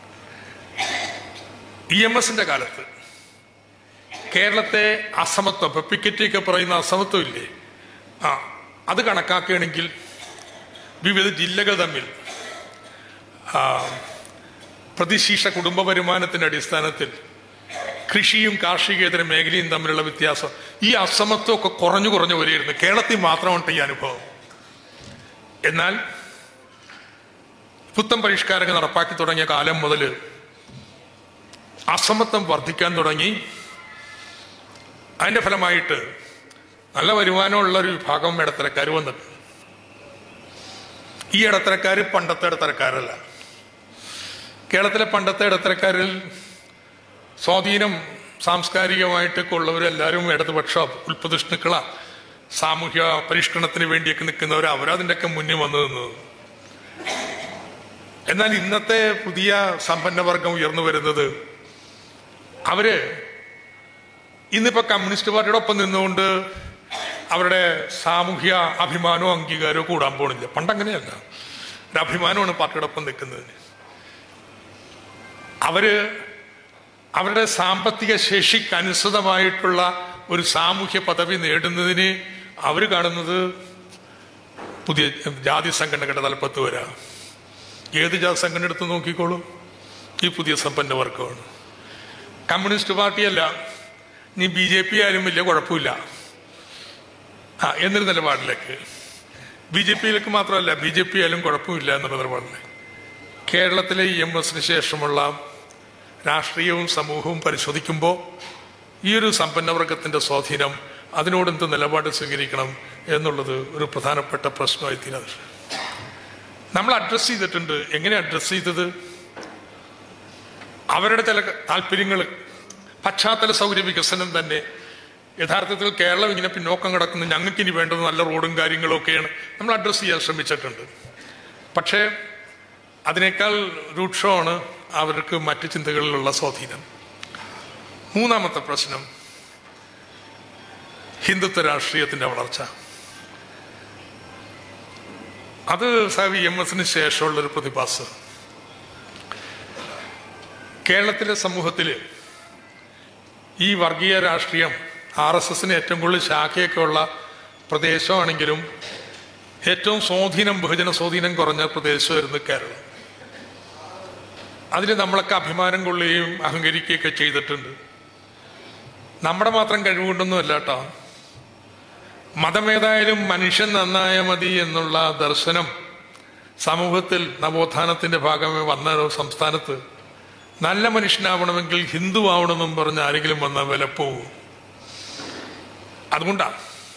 ഇ എം എസിന്റെ കാലത്ത് കേരളത്തെ അസമത്വം ഇപ്പൊ പിക്കറ്റിയൊക്കെ പറയുന്ന അസമത്വം ഇല്ലേ ആ അത് കണക്കാക്കുകയാണെങ്കിൽ വിവിധ ജില്ലകൾ തമ്മിൽ ആ, പ്രതിശീർഷ കുടുംബ വരുമാനത്തിന്റെ അടിസ്ഥാനത്തിൽ കൃഷിയും കാർഷികേതര മേഖലയും തമ്മിലുള്ള വ്യത്യാസം ഈ അസമത്വമൊക്കെ കുറഞ്ഞു കുറഞ്ഞു വരികയായിരുന്നു കേരളത്തിൽ മാത്രമുണ്ട് ഈ അനുഭവം എന്നാൽ പുത്തൻ പരിഷ്കാരങ്ങൾ നടപ്പാക്കി തുടങ്ങിയ കാലം മുതൽ അസമത്വം വർദ്ധിക്കാൻ തുടങ്ങി അതിന്റെ ഫലമായിട്ട് നല്ല വരുമാനമുള്ള ഒരു വിഭാഗം ഇടത്തരക്കാർ വന്നിട്ടുണ്ട് ഈ ഇടത്തരക്കാർ പണ്ടത്തെ ഇടത്തരക്കാരല്ല കേരളത്തിലെ പണ്ടത്തെ ഇടത്തരക്കാരിൽ സ്വാധീനം സാംസ്കാരികമായിട്ടൊക്കെ ഉള്ളവരെല്ലാവരും ഇടതുപക്ഷ ഉൽപ്രതിഷ്ണുക്കള സാമൂഹ്യ പരിഷ്കരണത്തിന് വേണ്ടിയൊക്കെ നിൽക്കുന്നവർ അവരതിൻ്റെയൊക്കെ മുന്നിൽ വന്നു നിന്നത് എന്നാൽ ഇന്നത്തെ പുതിയ സമ്പന്നവർഗം ഉയർന്നു വരുന്നത് അവര് ഇന്നിപ്പോ കമ്മ്യൂണിസ്റ്റ് പാർട്ടിയുടെ ഒപ്പം നിന്നുകൊണ്ട് അവരുടെ സാമൂഹ്യ അഭിമാനവും അംഗീകാരവും കൂടാൻ പോണില്ല പണ്ടങ്ങനെയല്ല ഒരു അഭിമാനമാണ് പാർട്ടിയുടെ ഒപ്പം നിൽക്കുന്നതിന് അവര് അവരുടെ സാമ്പത്തിക ശേഷിക്ക് അനുസൃതമായിട്ടുള്ള ഒരു സാമൂഹ്യ പദവി നേടുന്നതിന് അവർ കാണുന്നത് പുതിയ ജാതി സംഘടനകളുടെ തലപ്പത്ത് വരാം ഏത് ജാതി സംഘടന എടുത്ത് നോക്കിക്കോളൂ ഈ പുതിയ സമ്പന്നവർഗമാണ് കമ്മ്യൂണിസ്റ്റ് പാർട്ടിയല്ല നീ ബി ജെ പി ആയാലും വലിയ കുഴപ്പമില്ല ആ എന്നൊരു നിലപാടിലേക്ക് ബി ജെ പിയിലേക്ക് മാത്രമല്ല ബി ജെ പി ആയാലും കുഴപ്പമില്ല എന്നുള്ള നിലപാടിലേക്ക് കേരളത്തിലെ ഇ എം എസിന് ശേഷമുള്ള രാഷ്ട്രീയവും സമൂഹവും പരിശോധിക്കുമ്പോൾ ഈ ഒരു സമ്പന്നവർഗത്തിന്റെ സ്വാധീനം അതിനോട് എന്ത് നിലപാട് സ്വീകരിക്കണം എന്നുള്ളത് ഒരു പ്രധാനപ്പെട്ട പ്രശ്നമായി തീരുന്നത് നമ്മൾ അഡ്രസ്സ് ചെയ്തിട്ടുണ്ട് എങ്ങനെ അഡ്രസ്സ് ചെയ്തത് അവരുടെ ചില താല്പര്യങ്ങൾ പശ്ചാത്തല സൗകര്യ വികസനം തന്നെ യഥാർത്ഥത്തിൽ കേരളം ഇങ്ങനെ പിന്നോക്കം കിടക്കുന്നു ഞങ്ങൾക്ക് ഇനി വേണ്ടത് നല്ല റോഡും കാര്യങ്ങളും ഒക്കെയാണ് നമ്മൾ അഡ്രസ്സ് ചെയ്യാൻ ശ്രമിച്ചിട്ടുണ്ട് പക്ഷേ അതിനേക്കാൾ രൂക്ഷമാണ് അവർക്ക് മറ്റു ചിന്തകളിലുള്ള സ്വാധീനം മൂന്നാമത്തെ പ്രശ്നം ഹിന്ദുത്വ രാഷ്ട്രീയത്തിന്റെ വളർച്ച അത് സാവി എം എസിന് ശേഷമുള്ളൊരു പ്രതിഭാസം കേരളത്തിലെ സമൂഹത്തിൽ ഈ വർഗീയ രാഷ്ട്രീയം ആർ എസ് എസിന് ഏറ്റവും കൂടുതൽ ശാഖയൊക്കെ ഉള്ള പ്രദേശമാണെങ്കിലും ഏറ്റവും സ്വാധീനം ബഹുജന സ്വാധീനം കുറഞ്ഞ പ്രദേശമായിരുന്നു കേരളം അതിന് നമ്മളൊക്കെ അഭിമാനം കൊള്ളുകയും അഹങ്കരിക്കുകയൊക്കെ ചെയ്തിട്ടുണ്ട് നമ്മുടെ മാത്രം കഴിവുകൊണ്ടൊന്നും അല്ല കേട്ടോ മതമേതായാലും മനുഷ്യൻ നന്നായ മതി എന്നുള്ള ദർശനം സമൂഹത്തിൽ നവോത്ഥാനത്തിന്റെ ഭാഗമായി വന്ന ഒരു സംസ്ഥാനത്ത് നല്ല മനുഷ്യനാവണമെങ്കിൽ ഹിന്ദു ആവണമെന്നും പറഞ്ഞ് ആരെങ്കിലും വന്ന വില പോവും അതുകൊണ്ടാ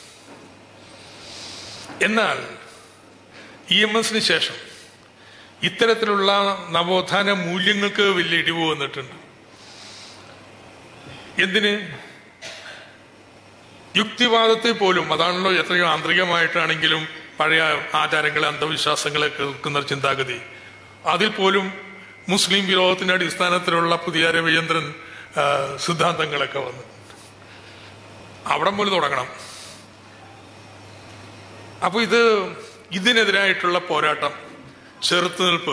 എന്നാൽ ഇ എം എസിന് ശേഷം ഇത്തരത്തിലുള്ള നവോത്ഥാന മൂല്യങ്ങൾക്ക് വലിയ ഇടിവ് വന്നിട്ടുണ്ട് എന്തിന് യുക്തിവാദത്തിൽ പോലും അതാണല്ലോ എത്രയോ ആന്തരികമായിട്ടാണെങ്കിലും പഴയ ആചാരങ്ങളെ അന്ധവിശ്വാസങ്ങളെ കേൾക്കുന്ന ചിന്താഗതി അതിൽ പോലും മുസ്ലിം വിരോധത്തിന്റെ അടിസ്ഥാനത്തിലുള്ള പുതിയ രവിചന്ദ്രൻ ആ, സിദ്ധാന്തങ്ങളൊക്കെ വന്നു അവിടെ മുതൽ തുടങ്ങണം അപ്പൊ ഇത് ഇതിനെതിരായിട്ടുള്ള പോരാട്ടം ചെറുത്തുനിൽപ്പ്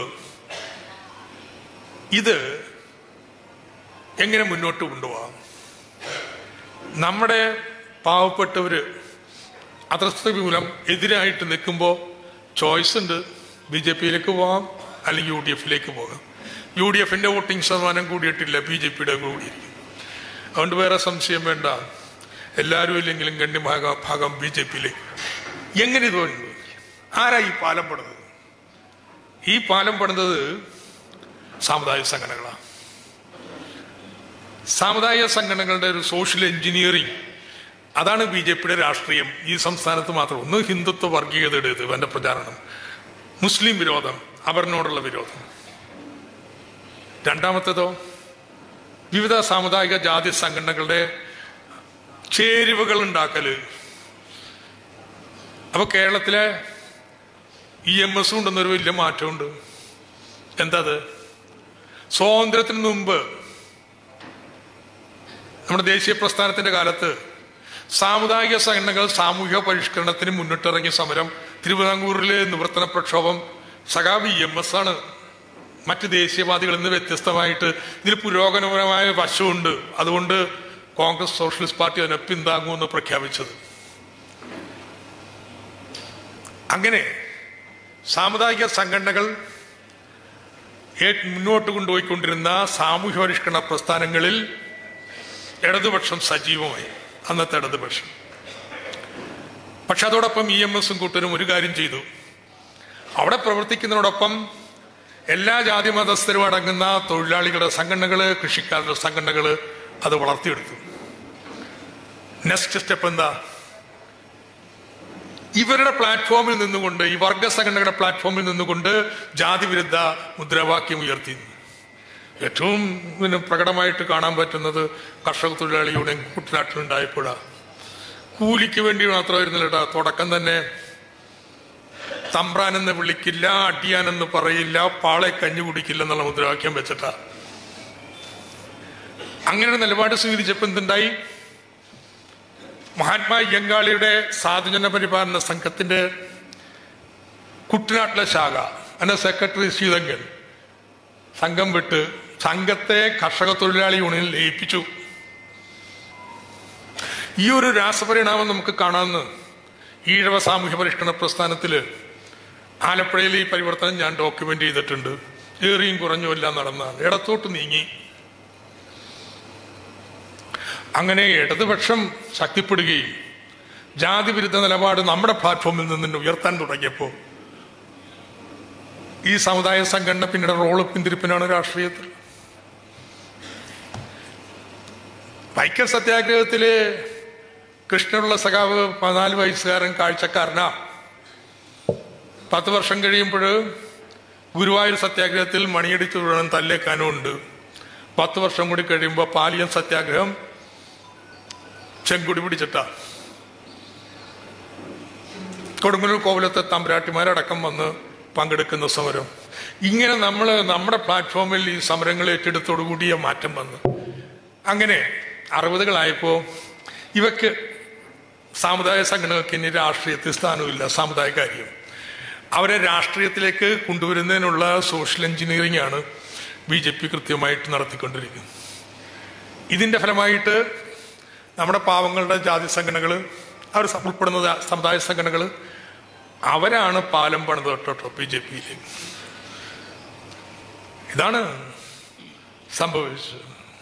ഇത് എങ്ങനെ മുന്നോട്ട് കൊണ്ടുപോകാം നമ്മുടെ പാവപ്പെട്ടവര് അത്രസ്ഥ മൂലം എതിരായിട്ട് നിൽക്കുമ്പോൾ ചോയ്സ് ഉണ്ട് ബി ജെ പിയിലേക്ക് പോകാം അല്ലെങ്കിൽ യു ഡി എഫിലേക്ക് പോകാം യു ഡി എഫിന്റെ വോട്ടിംഗ് ശതമാനം കൂടിയിട്ടില്ല ബി ജെ പിയുടെ കൂടിയിരിക്കും അതുകൊണ്ട് വേറെ സംശയം വേണ്ട എല്ലാവരും ഇല്ലെങ്കിലും ഗണ്യഭാഗ ഭാഗം ബി ജെ പിയിലേക്ക് എങ്ങനെ ഇത് വരുന്നു ആരാ ഈ പാലം പണിതത് ഈ പാലം പണിതത് സാമുദായിക സംഘടനകളാണ് സാമുദായിക സംഘടനകളുടെ ഒരു സോഷ്യൽ എഞ്ചിനീയറിംഗ് അതാണ് ബി ജെ പിയുടെ രാഷ്ട്രീയം ഈ സംസ്ഥാനത്ത് മാത്രം ഒന്ന് ഹിന്ദുത്വ വർഗീയതയുടെ ഇത് എന്റെ പ്രചാരണം മുസ്ലിം വിരോധം അവരിനോടുള്ള വിരോധം രണ്ടാമത്തേതോ വിവിധ സാമുദായിക ജാതി സംഘടനകളുടെ ചേരുവകൾ ഉണ്ടാക്കല് അപ്പൊ കേരളത്തിലെ ഇ എം എസ് ഉണ്ടെന്നൊരു വലിയ മാറ്റമുണ്ട് എന്താ അത് സ്വാതന്ത്ര്യത്തിന് മുമ്പ് നമ്മുടെ ദേശീയ പ്രസ്ഥാനത്തിന്റെ കാലത്ത് സാമുദായിക സംഘടനകൾ സാമൂഹിക പരിഷ്കരണത്തിന് മുന്നിട്ടിറങ്ങിയ സമരം തിരുവിതാംകൂറിലെ നിവർത്തന പ്രക്ഷോഭം സഖാബ് ഇ എം എസ് ആണ് മറ്റ് ദേശീയവാദികളിൽ നിന്ന് വ്യത്യസ്തമായിട്ട് ഇതിൽ പുരോഗമനപരമായ വശമുണ്ട് അതുകൊണ്ട് കോൺഗ്രസ് സോഷ്യലിസ്റ്റ് പാർട്ടി അതിനെ പിന്താങ്ങുമെന്ന് പ്രഖ്യാപിച്ചത് അങ്ങനെ സാമുദായിക സംഘടനകൾ ഏ- മുന്നോട്ട് കൊണ്ടുപോയിക്കൊണ്ടിരുന്ന സാമൂഹ്യ പരിഷ്കരണ പ്രസ്ഥാനങ്ങളിൽ ഇടതുപക്ഷം സജീവമായി അന്നത്തെ ഇടതുപക്ഷം പക്ഷെ അതോടൊപ്പം ഇ എം എസും കൂട്ടരും ഒരു കാര്യം ചെയ്തു അവിടെ പ്രവർത്തിക്കുന്നതോടൊപ്പം എല്ലാ ജാതി മതസ്ഥരും അടങ്ങുന്ന തൊഴിലാളികളുടെ സംഘടനകള് കൃഷിക്കാരുടെ സംഘടനകള് അത് വളർത്തിയെടുത്തു നെക്സ്റ്റ് സ്റ്റെപ്പ് എന്താ ഇവരുടെ പ്ലാറ്റ്ഫോമിൽ നിന്നുകൊണ്ട് ഈ വർഗ സംഘടനകളുടെ പ്ലാറ്റ്ഫോമിൽ നിന്നുകൊണ്ട് ജാതി വിരുദ്ധ മുദ്രാവാക്യം ഉയർത്തി ഏറ്റവും പിന്നെ പ്രകടമായിട്ട് കാണാൻ പറ്റുന്നത് കർഷക തൊഴിലാളി യൂണിയൻ കുട്ടനാട്ടിലുണ്ടായപ്പോഴാണ് കൂലിക്ക് വേണ്ടി മാത്രമായിരുന്നില്ല കേട്ടോ തുടക്കം തന്നെ തമ്പ്രാനെന്ന് വിളിക്കില്ല അടിയാനെന്ന് പറയില്ല പാളെ കഞ്ഞി കുടിക്കില്ല എന്നുള്ള മുദ്രാവാക്യം വെച്ചിട്ടാ അങ്ങനെ ഒരു നിലപാട് സ്വീകരിച്ചപ്പോൾ എന്തുണ്ടായി മഹാത്മാ അയ്യങ്കാളിയുടെ സാധുജന പരിപാലന സംഘത്തിന്റെ കുട്ടനാട്ടിലെ ശാഖ എന്നെ സെക്രട്ടറി ശ്രീതങ്കൻ സംഘം വിട്ട് സംഘത്തെ കർഷക തൊഴിലാളി യൂണിയനിൽ ലയിപ്പിച്ചു ഈ ഒരു രാസപരിണാമം നമുക്ക് കാണാമെന്ന് ഈഴവ സാമൂഹ്യ പരിഷ്കരണ പ്രസ്ഥാനത്തില് ആലപ്പുഴയിൽ ഈ പരിവർത്തനം ഞാൻ ഡോക്യുമെന്റ് ചെയ്തിട്ടുണ്ട് ഏറിയും കുറഞ്ഞും എല്ലാം നടന്നാണ് ഇടത്തോട്ട് നീങ്ങി അങ്ങനെ ഇടതുപക്ഷം ശക്തിപ്പെടുകയും ജാതി വിരുദ്ധ നിലപാട് നമ്മുടെ പ്ലാറ്റ്ഫോമിൽ നിന്ന് ഉയർത്താൻ തുടങ്ങിയപ്പോൾ ഈ സമുദായ സംഘടന പിന്നീട് റോള് പിന്തിരിപ്പിനാണ് രാഷ്ട്രീയത്തിൽ വൈക്കം സത്യാഗ്രഹത്തില് കൃഷ്ണനുള്ള സഖാവ് പതിനാല് വയസ്സുകാരൻ കാഴ്ചക്കാരനാ പത്ത് വർഷം കഴിയുമ്പോൾ ഗുരുവായൂർ സത്യാഗ്രഹത്തിൽ മണിയടിച്ചു വീഴണം തല്ലേക്കാനും ഉണ്ട് പത്ത് വർഷം കൂടി കഴിയുമ്പോൾ പാലിയം സത്യാഗ്രഹം ചെങ്കുടി പിടിച്ചിട്ട കൊടുങ്ങല്ലൂർ കോവിലത്തെ തമ്പരാട്ടിമാരടക്കം വന്ന് പങ്കെടുക്കുന്ന സമരം ഇങ്ങനെ നമ്മൾ നമ്മുടെ പ്ലാറ്റ്ഫോമിൽ ഈ സമരങ്ങൾ ഏറ്റെടുത്തോടുകൂടിയ മാറ്റം വന്നു അങ്ങനെ അറുപതുകളായപ്പോ ഇവക്ക് സാമുദായിക സംഘടനകൾക്ക് ഇനി രാഷ്ട്രീയത്തിൽ സ്ഥാനമില്ല സാമുദായിക കാര്യം അവരെ രാഷ്ട്രീയത്തിലേക്ക് കൊണ്ടുവരുന്നതിനുള്ള സോഷ്യൽ എഞ്ചിനീയറിംഗ് ആണ് ബി ജെ പി കൃത്യമായിട്ട് നടത്തിക്കൊണ്ടിരിക്കുന്നത് ഇതിന്റെ ഫലമായിട്ട് നമ്മുടെ പാവങ്ങളുടെ ജാതി സംഘടനകൾ അവർ ഉൾപ്പെടുന്ന ജാ- സമുദായ സംഘടനകൾ അവരാണ് പാലം പണിത് കേട്ടോ ബി ജെ പിയിൽ ഇതാണ് സംഭവിച്ചത്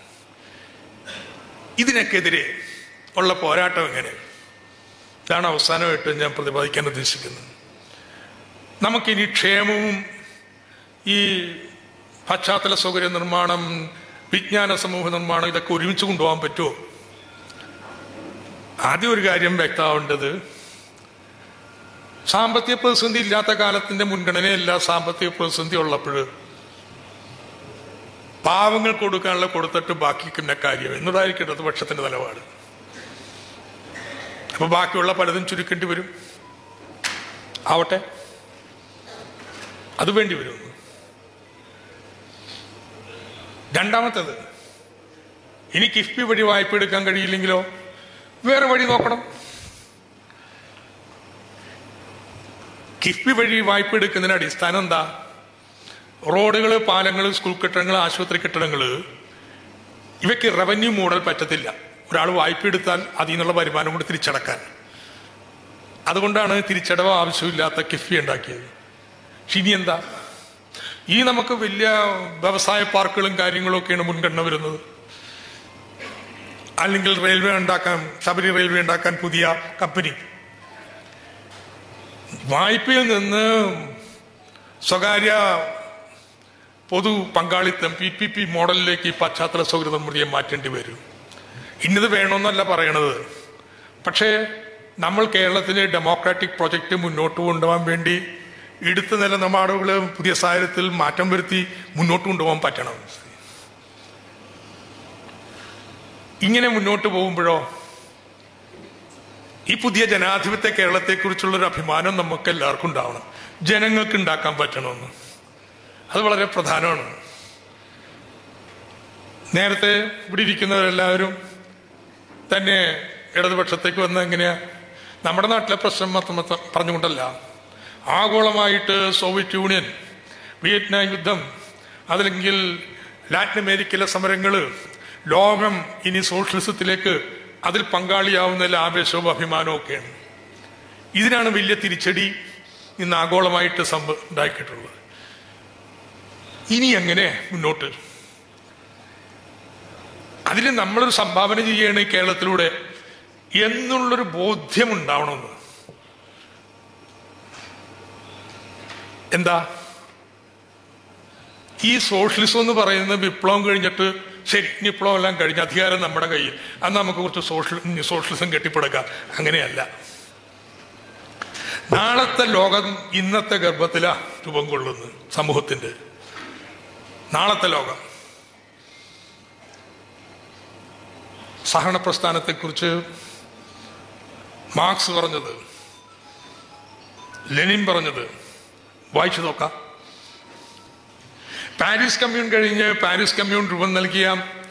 ഇതിനൊക്കെതിരെ ഉള്ള പോരാട്ടം എങ്ങനെ ഇതാണ് അവസാനമായിട്ട് ഞാൻ പ്രതിപാദിക്കാൻ ഉദ്ദേശിക്കുന്നത് നമുക്കിനി ക്ഷേമവും ഈ പശ്ചാത്തല സൗകര്യ നിർമ്മാണം വിജ്ഞാന സമൂഹ നിർമ്മാണം ഇതൊക്കെ ഒരുമിച്ച് കൊണ്ടുപോകാൻ പറ്റുമോ ആദ്യം ഒരു കാര്യം വ്യക്തമാവേണ്ടത് സാമ്പത്തിക പ്രതിസന്ധി ഇല്ലാത്ത കാലത്തിന്റെ മുൻഗണനയല്ല സാമ്പത്തിക പ്രതിസന്ധി ഉള്ളപ്പോൾ പാവങ്ങൾ കൊടുക്കാനുള്ള കൊടുത്തിട്ട് ബാക്കിക്കുന്ന കാര്യം എന്നതായിരിക്കും ഇടതുപക്ഷത്തിന്റെ നിലപാട് അപ്പൊ ബാക്കിയുള്ള പലതും ചുരുക്കേണ്ടി വരും ആവട്ടെ അത് വേണ്ടി വരും രണ്ടാമത്തേത് ഇനി കിഫ്ബി വഴി വായ്പ എടുക്കാൻ കഴിയില്ലെങ്കിലോ വേറെ വഴി നോക്കണം കിഫ്ബി വഴി വായ്പ എടുക്കുന്നതിന് അടിസ്ഥാനം എന്താ റോഡുകൾ പാലങ്ങൾ സ്കൂൾ കെട്ടിടങ്ങൾ ആശുപത്രി കെട്ടിടങ്ങൾ ഇവയ്ക്ക് റവന്യൂ മോഡൽ പറ്റത്തില്ല ഒരാൾ വായ്പ എടുത്താൽ അതിൽ നിന്നുള്ള വരുമാനം കൂടി തിരിച്ചടക്കാൻ അതുകൊണ്ടാണ് തിരിച്ചടവ് ആവശ്യമില്ലാത്ത കിഫ്ബി ഉണ്ടാക്കിയത് പക്ഷെ ഇനി എന്താ ഈ നമുക്ക് വലിയ വ്യവസായ പാർക്കുകളും കാര്യങ്ങളും ഒക്കെയാണ് മുൻഗണന വരുന്നത് അല്ലെങ്കിൽ റെയിൽവേ ഉണ്ടാക്കാൻ ശബരി റെയിൽവേ ഉണ്ടാക്കാൻ പുതിയ കമ്പനി വായ്പയിൽ നിന്ന് സ്വകാര്യ പൊതു പങ്കാളിത്തം പി പി പി മോഡലിലേക്ക് ഈ പശ്ചാത്തല സൗഹൃദ മുറിയെ മാറ്റേണ്ടി വരും ഇന്നത് വേണമെന്നല്ല പറയണത് പക്ഷേ നമ്മൾ കേരളത്തിലെ ഡെമോക്രാറ്റിക് പ്രൊജക്റ്റ് മുന്നോട്ട് കൊണ്ടുപോകാൻ വേണ്ടി എടുത്ത നില നിലപാടുകൾ പുതിയ സാഹചര്യത്തിൽ മാറ്റം വരുത്തി മുന്നോട്ട് കൊണ്ടുപോകാൻ പറ്റണം ഇങ്ങനെ മുന്നോട്ട് പോകുമ്പോഴോ ഈ പുതിയ ജനാധിപത്യ കേരളത്തെക്കുറിച്ചുള്ള ഒരു അഭിമാനം നമുക്ക് എല്ലാവർക്കും ഉണ്ടാവണം ജനങ്ങൾക്ക് ഉണ്ടാക്കാൻ പറ്റണമെന്ന് അത് വളരെ പ്രധാനമാണ് നേരത്തെ ഇവിടെ ഇരിക്കുന്നവരെല്ലാവരും തന്നെ ഇടതുപക്ഷത്തേക്ക് വന്ന എങ്ങനെയാ നമ്മുടെ നാട്ടിലെ പ്രശ്നം മാത്രം മാത്രം പറഞ്ഞുകൊണ്ടല്ല ആഗോളമായിട്ട് സോവിയറ്റ് യൂണിയൻ വിയറ്റ്നാം യുദ്ധം അതല്ലെങ്കിൽ ലാറ്റിൻ അമേരിക്കയിലെ സമരങ്ങൾ ലോകം ഇനി സോഷ്യലിസത്തിലേക്ക് അതിൽ പങ്കാളിയാവുന്നതിൽ ആവേശവും അഭിമാനവും ഒക്കെയാണ് ഇതിനാണ് വലിയ തിരിച്ചടി ഇന്ന് ആഗോളമായിട്ട് സംഭ ഉണ്ടാക്കിയിട്ടുള്ളത് ഇനി എങ്ങനെ മുന്നോട്ട് അതിന് നമ്മളൊരു സംഭാവന ചെയ്യാണ് ഈ കേരളത്തിലൂടെ എന്നുള്ളൊരു ബോധ്യം ഉണ്ടാവണമെന്ന് എന്താ ഈ സോഷ്യലിസം എന്ന് പറയുന്ന വിപ്ലവം കഴിഞ്ഞിട്ട് ശരി ഇനി വിപ്ലവം എല്ലാം കഴിഞ്ഞ് അധികാരം നമ്മുടെ കയ്യിൽ അന്ന് നമുക്ക് കുറച്ച് സോഷ്യൽ ഇനി സോഷ്യലിസം കെട്ടിപ്പടുക്കാം അങ്ങനെയല്ല നാളത്തെ ലോകം ഇന്നത്തെ ഗർഭത്തിലാ രൂപം കൊള്ളുന്നത് സമൂഹത്തിന്റെ നാളത്തെ ലോകം സഹകരണ പ്രസ്ഥാനത്തെക്കുറിച്ച് മാർക്സ് പറഞ്ഞത് ലെനിൻ പറഞ്ഞത് വായിച്ചു നോക്കാം പാരീസ് കമ്മ്യൂൺ കഴിഞ്ഞ് പാരീസ് കമ്മ്യൂൺ രൂപം നൽകിയ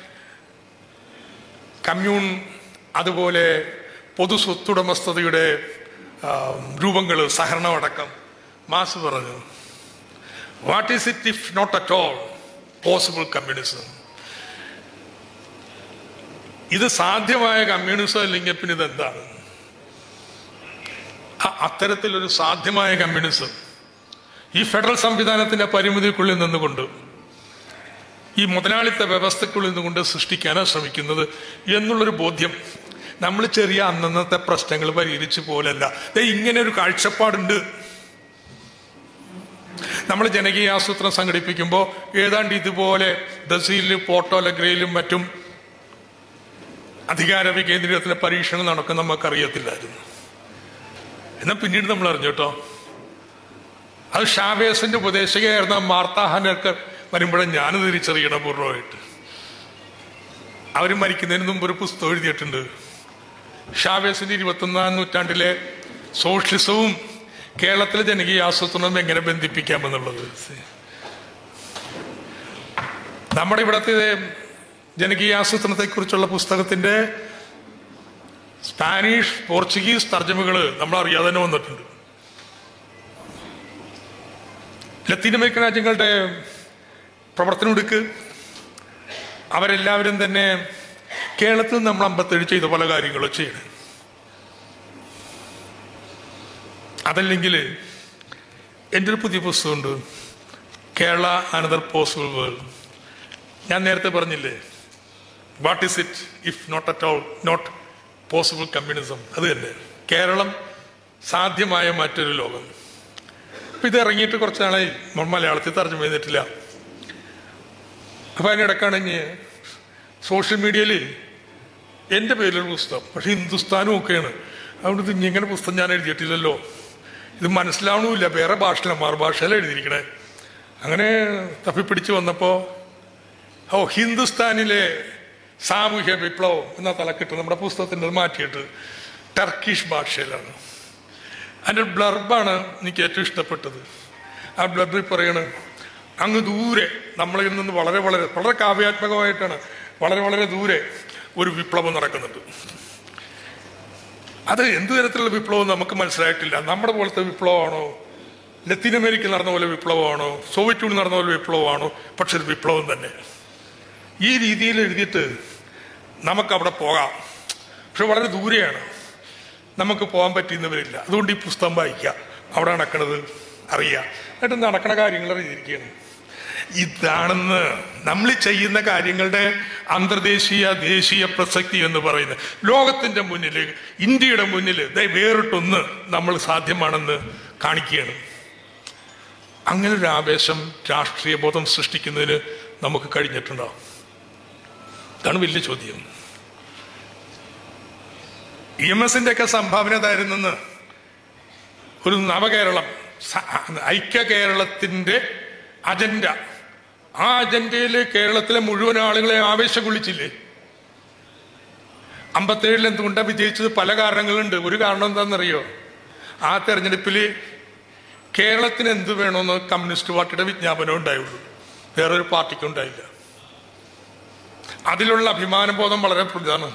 കമ്മ്യൂൺ അതുപോലെ പൊതു സ്വത്തുടമസ്ഥതയുടെ രൂപങ്ങൾ സഹകരണമടക്കം മാസ് പറഞ്ഞു what is it if not at all possible communism ഇത് സാധ്യമായ കമ്മ്യൂണിസം അല്ലെങ്കിൽ പിന്നെ ഇതെന്താണ് അ- അത്തരത്തിലൊരു സാധ്യമായ കമ്മ്യൂണിസം ഈ ഫെഡറൽ സംവിധാനത്തിന്റെ പരിമിതിക്കുള്ളിൽ നിന്നുകൊണ്ട് ഈ മുതലാളിത്ത വ്യവസ്ഥക്കുള്ളിൽ നിന്നുകൊണ്ട് സൃഷ്ടിക്കാനാണ് ശ്രമിക്കുന്നത് എന്നുള്ളൊരു ബോധ്യം നമ്മൾ ചെറിയ അന്നന്നത്തെ പ്രശ്നങ്ങൾ പരിഹരിച്ചു പോലല്ല ദേ ഇങ്ങനെ ഒരു കാഴ്ചപ്പാടുണ്ട് നമ്മൾ ജനകീയ ആസൂത്രണം സംഘടിപ്പിക്കുമ്പോൾ ഏതാണ്ട് ഇതുപോലെ ദസീലിലും പോർട്ടോ ലഗ്രയിലും മറ്റും അധികാര വികേന്ദ്രീകരണത്തിലെ പരീക്ഷണം നടക്കുന്ന നമുക്കറിയത്തില്ലായിരുന്നു എന്നാൽ പിന്നീട് നമ്മൾ അറിഞ്ഞു കേട്ടോ അത് ഷാവേസിന്റെ ഉപദേശകയായിരുന്ന മാർത്താഹാനൊക്കെ വരുമ്പോഴും ഞാൻ തിരിച്ചറിയണം പൂർണ്ണമായിട്ട് അവർ മരിക്കുന്നതിന് മുമ്പ് ഒരു പുസ്തകം എഴുതിയിട്ടുണ്ട് ഷാവേസിന്റെ ഇരുപത്തൊന്നാം നൂറ്റാണ്ടിലെ സോഷ്യലിസവും കേരളത്തിലെ ജനകീയ ആസൂത്രണവും എങ്ങനെ ബന്ധിപ്പിക്കാമെന്നുള്ളത് നമ്മുടെ ഇവിടത്തെ ജനകീയ ആസൂത്രണത്തെ കുറിച്ചുള്ള പുസ്തകത്തിന്റെ സ്പാനിഷ് പോർച്ചുഗീസ് തർജ്ജമകൾ നമ്മൾ അറിയാതെ തന്നെ വന്നിട്ടുണ്ട് ലത്തീൻ അമേരിക്കൻ രാജ്യങ്ങളുടെ പ്രവർത്തനം എടുക്ക് അവരെല്ലാവരും തന്നെ കേരളത്തിൽ നമ്മൾ അമ്പത്തേഴ് ചെയ്ത പല കാര്യങ്ങളും ചെയ്യണം അതല്ലെങ്കിൽ എൻ്റെ ഒരു പുതിയ പുസ്തകമുണ്ട് കേരള അനദർ പോസിബിൾ വേൾഡ് ഞാൻ നേരത്തെ പറഞ്ഞില്ലേ what is it if not at all not possible communism അത് തന്നെ കേരളം സാധ്യമായ മറ്റൊരു ലോകം അപ്പൊ ഇത് ഇറങ്ങിയിട്ട് കുറച്ച് നാളായി നമ്മൾ മലയാളത്തിൽ തർജ്ജമ ചെയ്തിട്ടില്ല അപ്പൊ അതിനിടക്കാണ് ഇനി സോഷ്യൽ മീഡിയയിൽ എൻ്റെ പേരിലൊരു പുസ്തകം പക്ഷെ ഹിന്ദുസ്ഥാനും ഒക്കെയാണ് അതുകൊണ്ട് ഇത് ഇങ്ങനെ പുസ്തകം ഞാൻ എഴുതിയിട്ടില്ലല്ലോ ഇത് മനസ്സിലാവണമില്ല വേറെ ഭാഷയിലാണ് മാറുഭാഷയിലാണ് എഴുതിയിരിക്കണേ അങ്ങനെ തപ്പിപ്പിടിച്ച് വന്നപ്പോൾ ഓ ഹിന്ദുസ്ഥാനിലെ സാമൂഹ്യ വിപ്ലവം എന്ന തലക്കെട്ട് നമ്മുടെ പുസ്തകത്തിൻ്റെ മാറ്റിയിട്ട് ടർക്കിഷ് ഭാഷയിലാണ് അതിൻ്റെ ബ്ലർബാണ് എനിക്ക് ഏറ്റവും ഇഷ്ടപ്പെട്ടത് ആ ബ്ലർബിൽ പറയണ് അങ്ങ് ദൂരെ നമ്മളിൽ നിന്ന് വളരെ വളരെ വളരെ കാവ്യാത്മകമായിട്ടാണ് വളരെ വളരെ ദൂരെ ഒരു വിപ്ലവം നടക്കുന്നുണ്ട് അത് എന്ത് തരത്തിലുള്ള വിപ്ലവം നമുക്ക് മനസ്സിലായിട്ടില്ല നമ്മുടെ പോലത്തെ വിപ്ലവമാണോ ലത്തീൻ അമേരിക്കയിൽ നടന്ന പോലെ വിപ്ലവമാണോ സോവിയറ്റ് യൂണിയൻ നടന്ന പോലെ വിപ്ലവമാണോ പക്ഷെ ഒരു വിപ്ലവം തന്നെ ഈ രീതിയിൽ എഴുതിയിട്ട് നമുക്കവിടെ പോകാം പക്ഷെ വളരെ ദൂരെയാണ് നമുക്ക് പോകാൻ പറ്റുന്നവരില്ല അതുകൊണ്ട് ഈ പുസ്തകം വായിക്കുക അവിടെ നടക്കണത് അറിയുക എന്നിട്ട് നടക്കണ കാര്യങ്ങൾ അറിഞ്ഞിരിക്കുകയാണ് ഇതാണെന്ന് നമ്മൾ ചെയ്യുന്ന കാര്യങ്ങളുടെ അന്തർദേശീയ ദേശീയ പ്രസക്തി എന്ന് പറയുന്നത് ലോകത്തിന്റെ മുന്നിൽ ഇന്ത്യയുടെ മുന്നിൽ ദേ വേറിട്ടൊന്ന് നമ്മൾ സാധ്യമാണെന്ന് കാണിക്കുകയാണ് അങ്ങനെ ഒരു ആവേശം രാഷ്ട്രീയ ബോധം സൃഷ്ടിക്കുന്നതിന് നമുക്ക് കഴിഞ്ഞിട്ടുണ്ടോ ഇതാണ് വലിയ ചോദ്യം ഇ എം എസിന്റെ ഒക്കെ സംഭാവന ഇതായിരുന്നെന്ന് ഒരു നവകേരളം സ- ഐക്യ കേരളത്തിന്റെ അജണ്ട ആ അജണ്ടയിൽ കേരളത്തിലെ മുഴുവൻ ആളുകളെ ആവേശം കൊള്ളിച്ചില്ലേ അമ്പത്തേഴിൽ എന്തുകൊണ്ടാണ് വിജയിച്ചത് പല കാരണങ്ങളുണ്ട് ഒരു കാരണം എന്താണെന്നറിയോ ആ തെരഞ്ഞെടുപ്പിൽ കേരളത്തിന് എന്ത് വേണമെന്ന് കമ്മ്യൂണിസ്റ്റ് പാർട്ടിയുടെ വിജ്ഞാപനം ഉണ്ടായുള്ളൂ വേറൊരു പാർട്ടിക്കും ഉണ്ടായില്ല അതിലുള്ള അഭിമാനബോധം വളരെ പ്രധാനമാണ്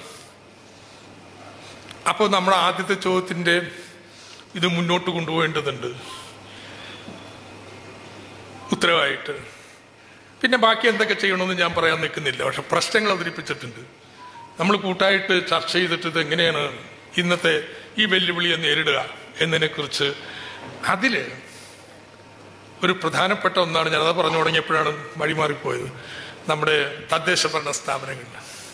അപ്പോൾ നമ്മുടെ ആദ്യത്തെ ചോദ്യത്തിന്റെ ഇത് മുന്നോട്ട് കൊണ്ടുപോകേണ്ടതുണ്ട് ഉത്തരവായിട്ട് പിന്നെ ബാക്കി എന്തൊക്കെ ചെയ്യണമെന്ന് ഞാൻ പറയാൻ നിൽക്കുന്നില്ല പക്ഷെ പ്രശ്നങ്ങൾ അവതരിപ്പിച്ചിട്ടുണ്ട് നമ്മൾ കൂട്ടായിട്ട് ചർച്ച ചെയ്തിട്ട് ഇത് എങ്ങനെയാണ് ഇന്നത്തെ ഈ വെല്ലുവിളിയെ നേരിടുക എന്നതിനെക്കുറിച്ച് അതില് ഒരു പ്രധാനപ്പെട്ട ഒന്നാണ് ഞാനത് പറഞ്ഞു തുടങ്ങിയപ്പോഴാണ് വഴിമാറിപ്പോയത് നമ്മുടെ തദ്ദേശ ഭരണ സ്ഥാപനങ്ങൾ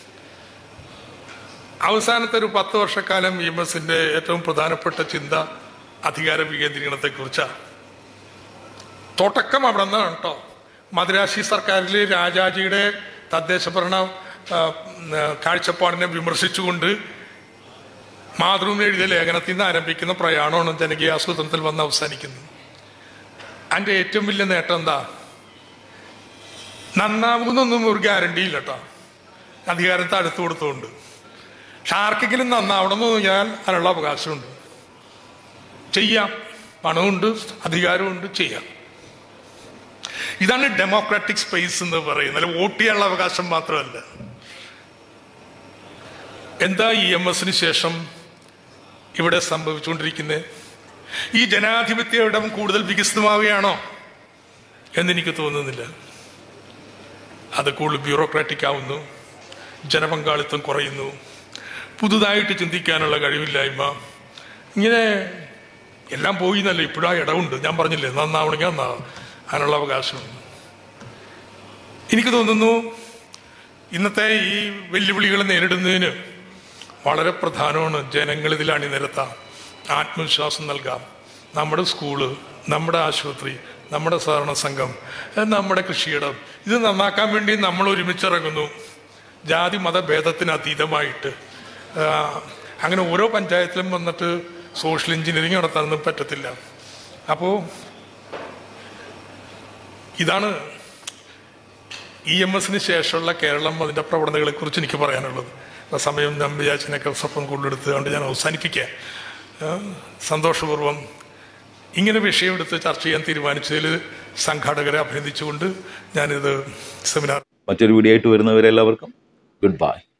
അവസാനത്തെ ഒരു പത്ത് വർഷക്കാലം ഇ എം എസിന്റെ ഏറ്റവും പ്രധാനപ്പെട്ട ചിന്ത അധികാര വികേന്ദ്രീകരണത്തെ കുറിച്ചാണ് തുടക്കം അവിടെ നിന്നാണ് കേട്ടോ മദ്രാശി സർക്കാരിൽ രാജാജിയുടെ തദ്ദേശ ഭരണ ആ, ഉം, ആ, കാഴ്ചപ്പാടിനെ വിമർശിച്ചുകൊണ്ട് മാതൃഭൂമി എഴുതിയ ലേഖനത്തിൽ നിന്ന് ആരംഭിക്കുന്ന പ്രയാണമാണ് ജനകീയ ആസൂത്രണത്തിൽ വന്ന് അവസാനിക്കുന്നത് അതിന്റെ ഏറ്റവും വലിയ നേട്ടം എന്താ നന്നാവുന്നൊന്നും ഒരു ഗ്യാരണ്ടി ഇല്ല കേട്ടോ അധികാരത്തെ അടുത്ത് കൊടുത്തുകൊണ്ട് പക്ഷെ ആർക്കെങ്കിലും നന്നാവണമെന്ന് തോന്നിയാൽ അതിനുള്ള അവകാശമുണ്ട് ചെയ്യാം പണമുണ്ട് അധികാരമുണ്ട് ചെയ്യാം ഇതാണ് ഡെമോക്രാറ്റിക് സ്പേസ് എന്ന് പറയുന്നത് അല്ല വോട്ട് ചെയ്യാനുള്ള അവകാശം മാത്രമല്ല എന്താ ഇ എം എസിന് ശേഷം ഇവിടെ സംഭവിച്ചുകൊണ്ടിരിക്കുന്നത് ഈ ജനാധിപത്യ ഇടം കൂടുതൽ വികസിതമാവുകയാണോ എന്നെനിക്ക് തോന്നുന്നില്ല അത് കൂടുതൽ ബ്യൂറോക്രാറ്റിക് ആവുന്നു ജനപങ്കാളിത്തം കുറയുന്നു പുതുതായിട്ട് ചിന്തിക്കാനുള്ള കഴിവില്ലായ്മ ഇങ്ങനെ എല്ലാം പോയി എന്നല്ല ഇപ്പോഴാ ഇടമുണ്ട് ഞാൻ പറഞ്ഞില്ലേ നന്നാവണമെങ്കിൽ നന്നാവും അതിനുള്ള അവകാശമുണ്ട് എനിക്ക് തോന്നുന്നു ഇന്നത്തെ ഈ വെല്ലുവിളികളെ നേരിടുന്നതിന് വളരെ പ്രധാനമാണ് ജനങ്ങൾ ഇതിൽ അണിനിരത്താം ആത്മവിശ്വാസം നൽകാം നമ്മുടെ സ്കൂള് നമ്മുടെ ആശുപത്രി നമ്മുടെ സഹകരണ സംഘം ഏഹ് നമ്മുടെ കൃഷിയിടം ഇത് നന്നാക്കാൻ വേണ്ടി നമ്മൾ ഒരുമിച്ചിറങ്ങുന്നു ജാതി മതഭേദത്തിന് അതീതമായിട്ട് ആഹ് അങ്ങനെ ഓരോ പഞ്ചായത്തിലും വന്നിട്ട് സോഷ്യൽ എഞ്ചിനീയറിംഗ് നടത്താനൊന്നും പറ്റത്തില്ല അപ്പോൾ ഇതാണ് ഇ എം എസിന് ശേഷമുള്ള കേരളം അതിന്റെ പ്രവണതകളെ കുറിച്ച് എനിക്ക് പറയാനുള്ളത് ആ സമയം ഞാൻ വിചാരിച്ചതിനൊക്കെ സ്വപ്നം കൊണ്ടെടുത്ത് കൊണ്ട് ഞാൻ അവസാനിപ്പിക്കുക ആ, സന്തോഷപൂർവ്വം ഇങ്ങനെ വിഷയമെടുത്ത് ചർച്ച ചെയ്യാൻ തീരുമാനിച്ചതിൽ സംഘാടകരെ അഭിനന്ദിച്ചുകൊണ്ട് ഞാനിത് സെമിനാർ മറ്റൊരു വീഡിയോ ആയിട്ട് വരുന്നവരെല്ലാവർക്കും ഗുഡ് ബൈ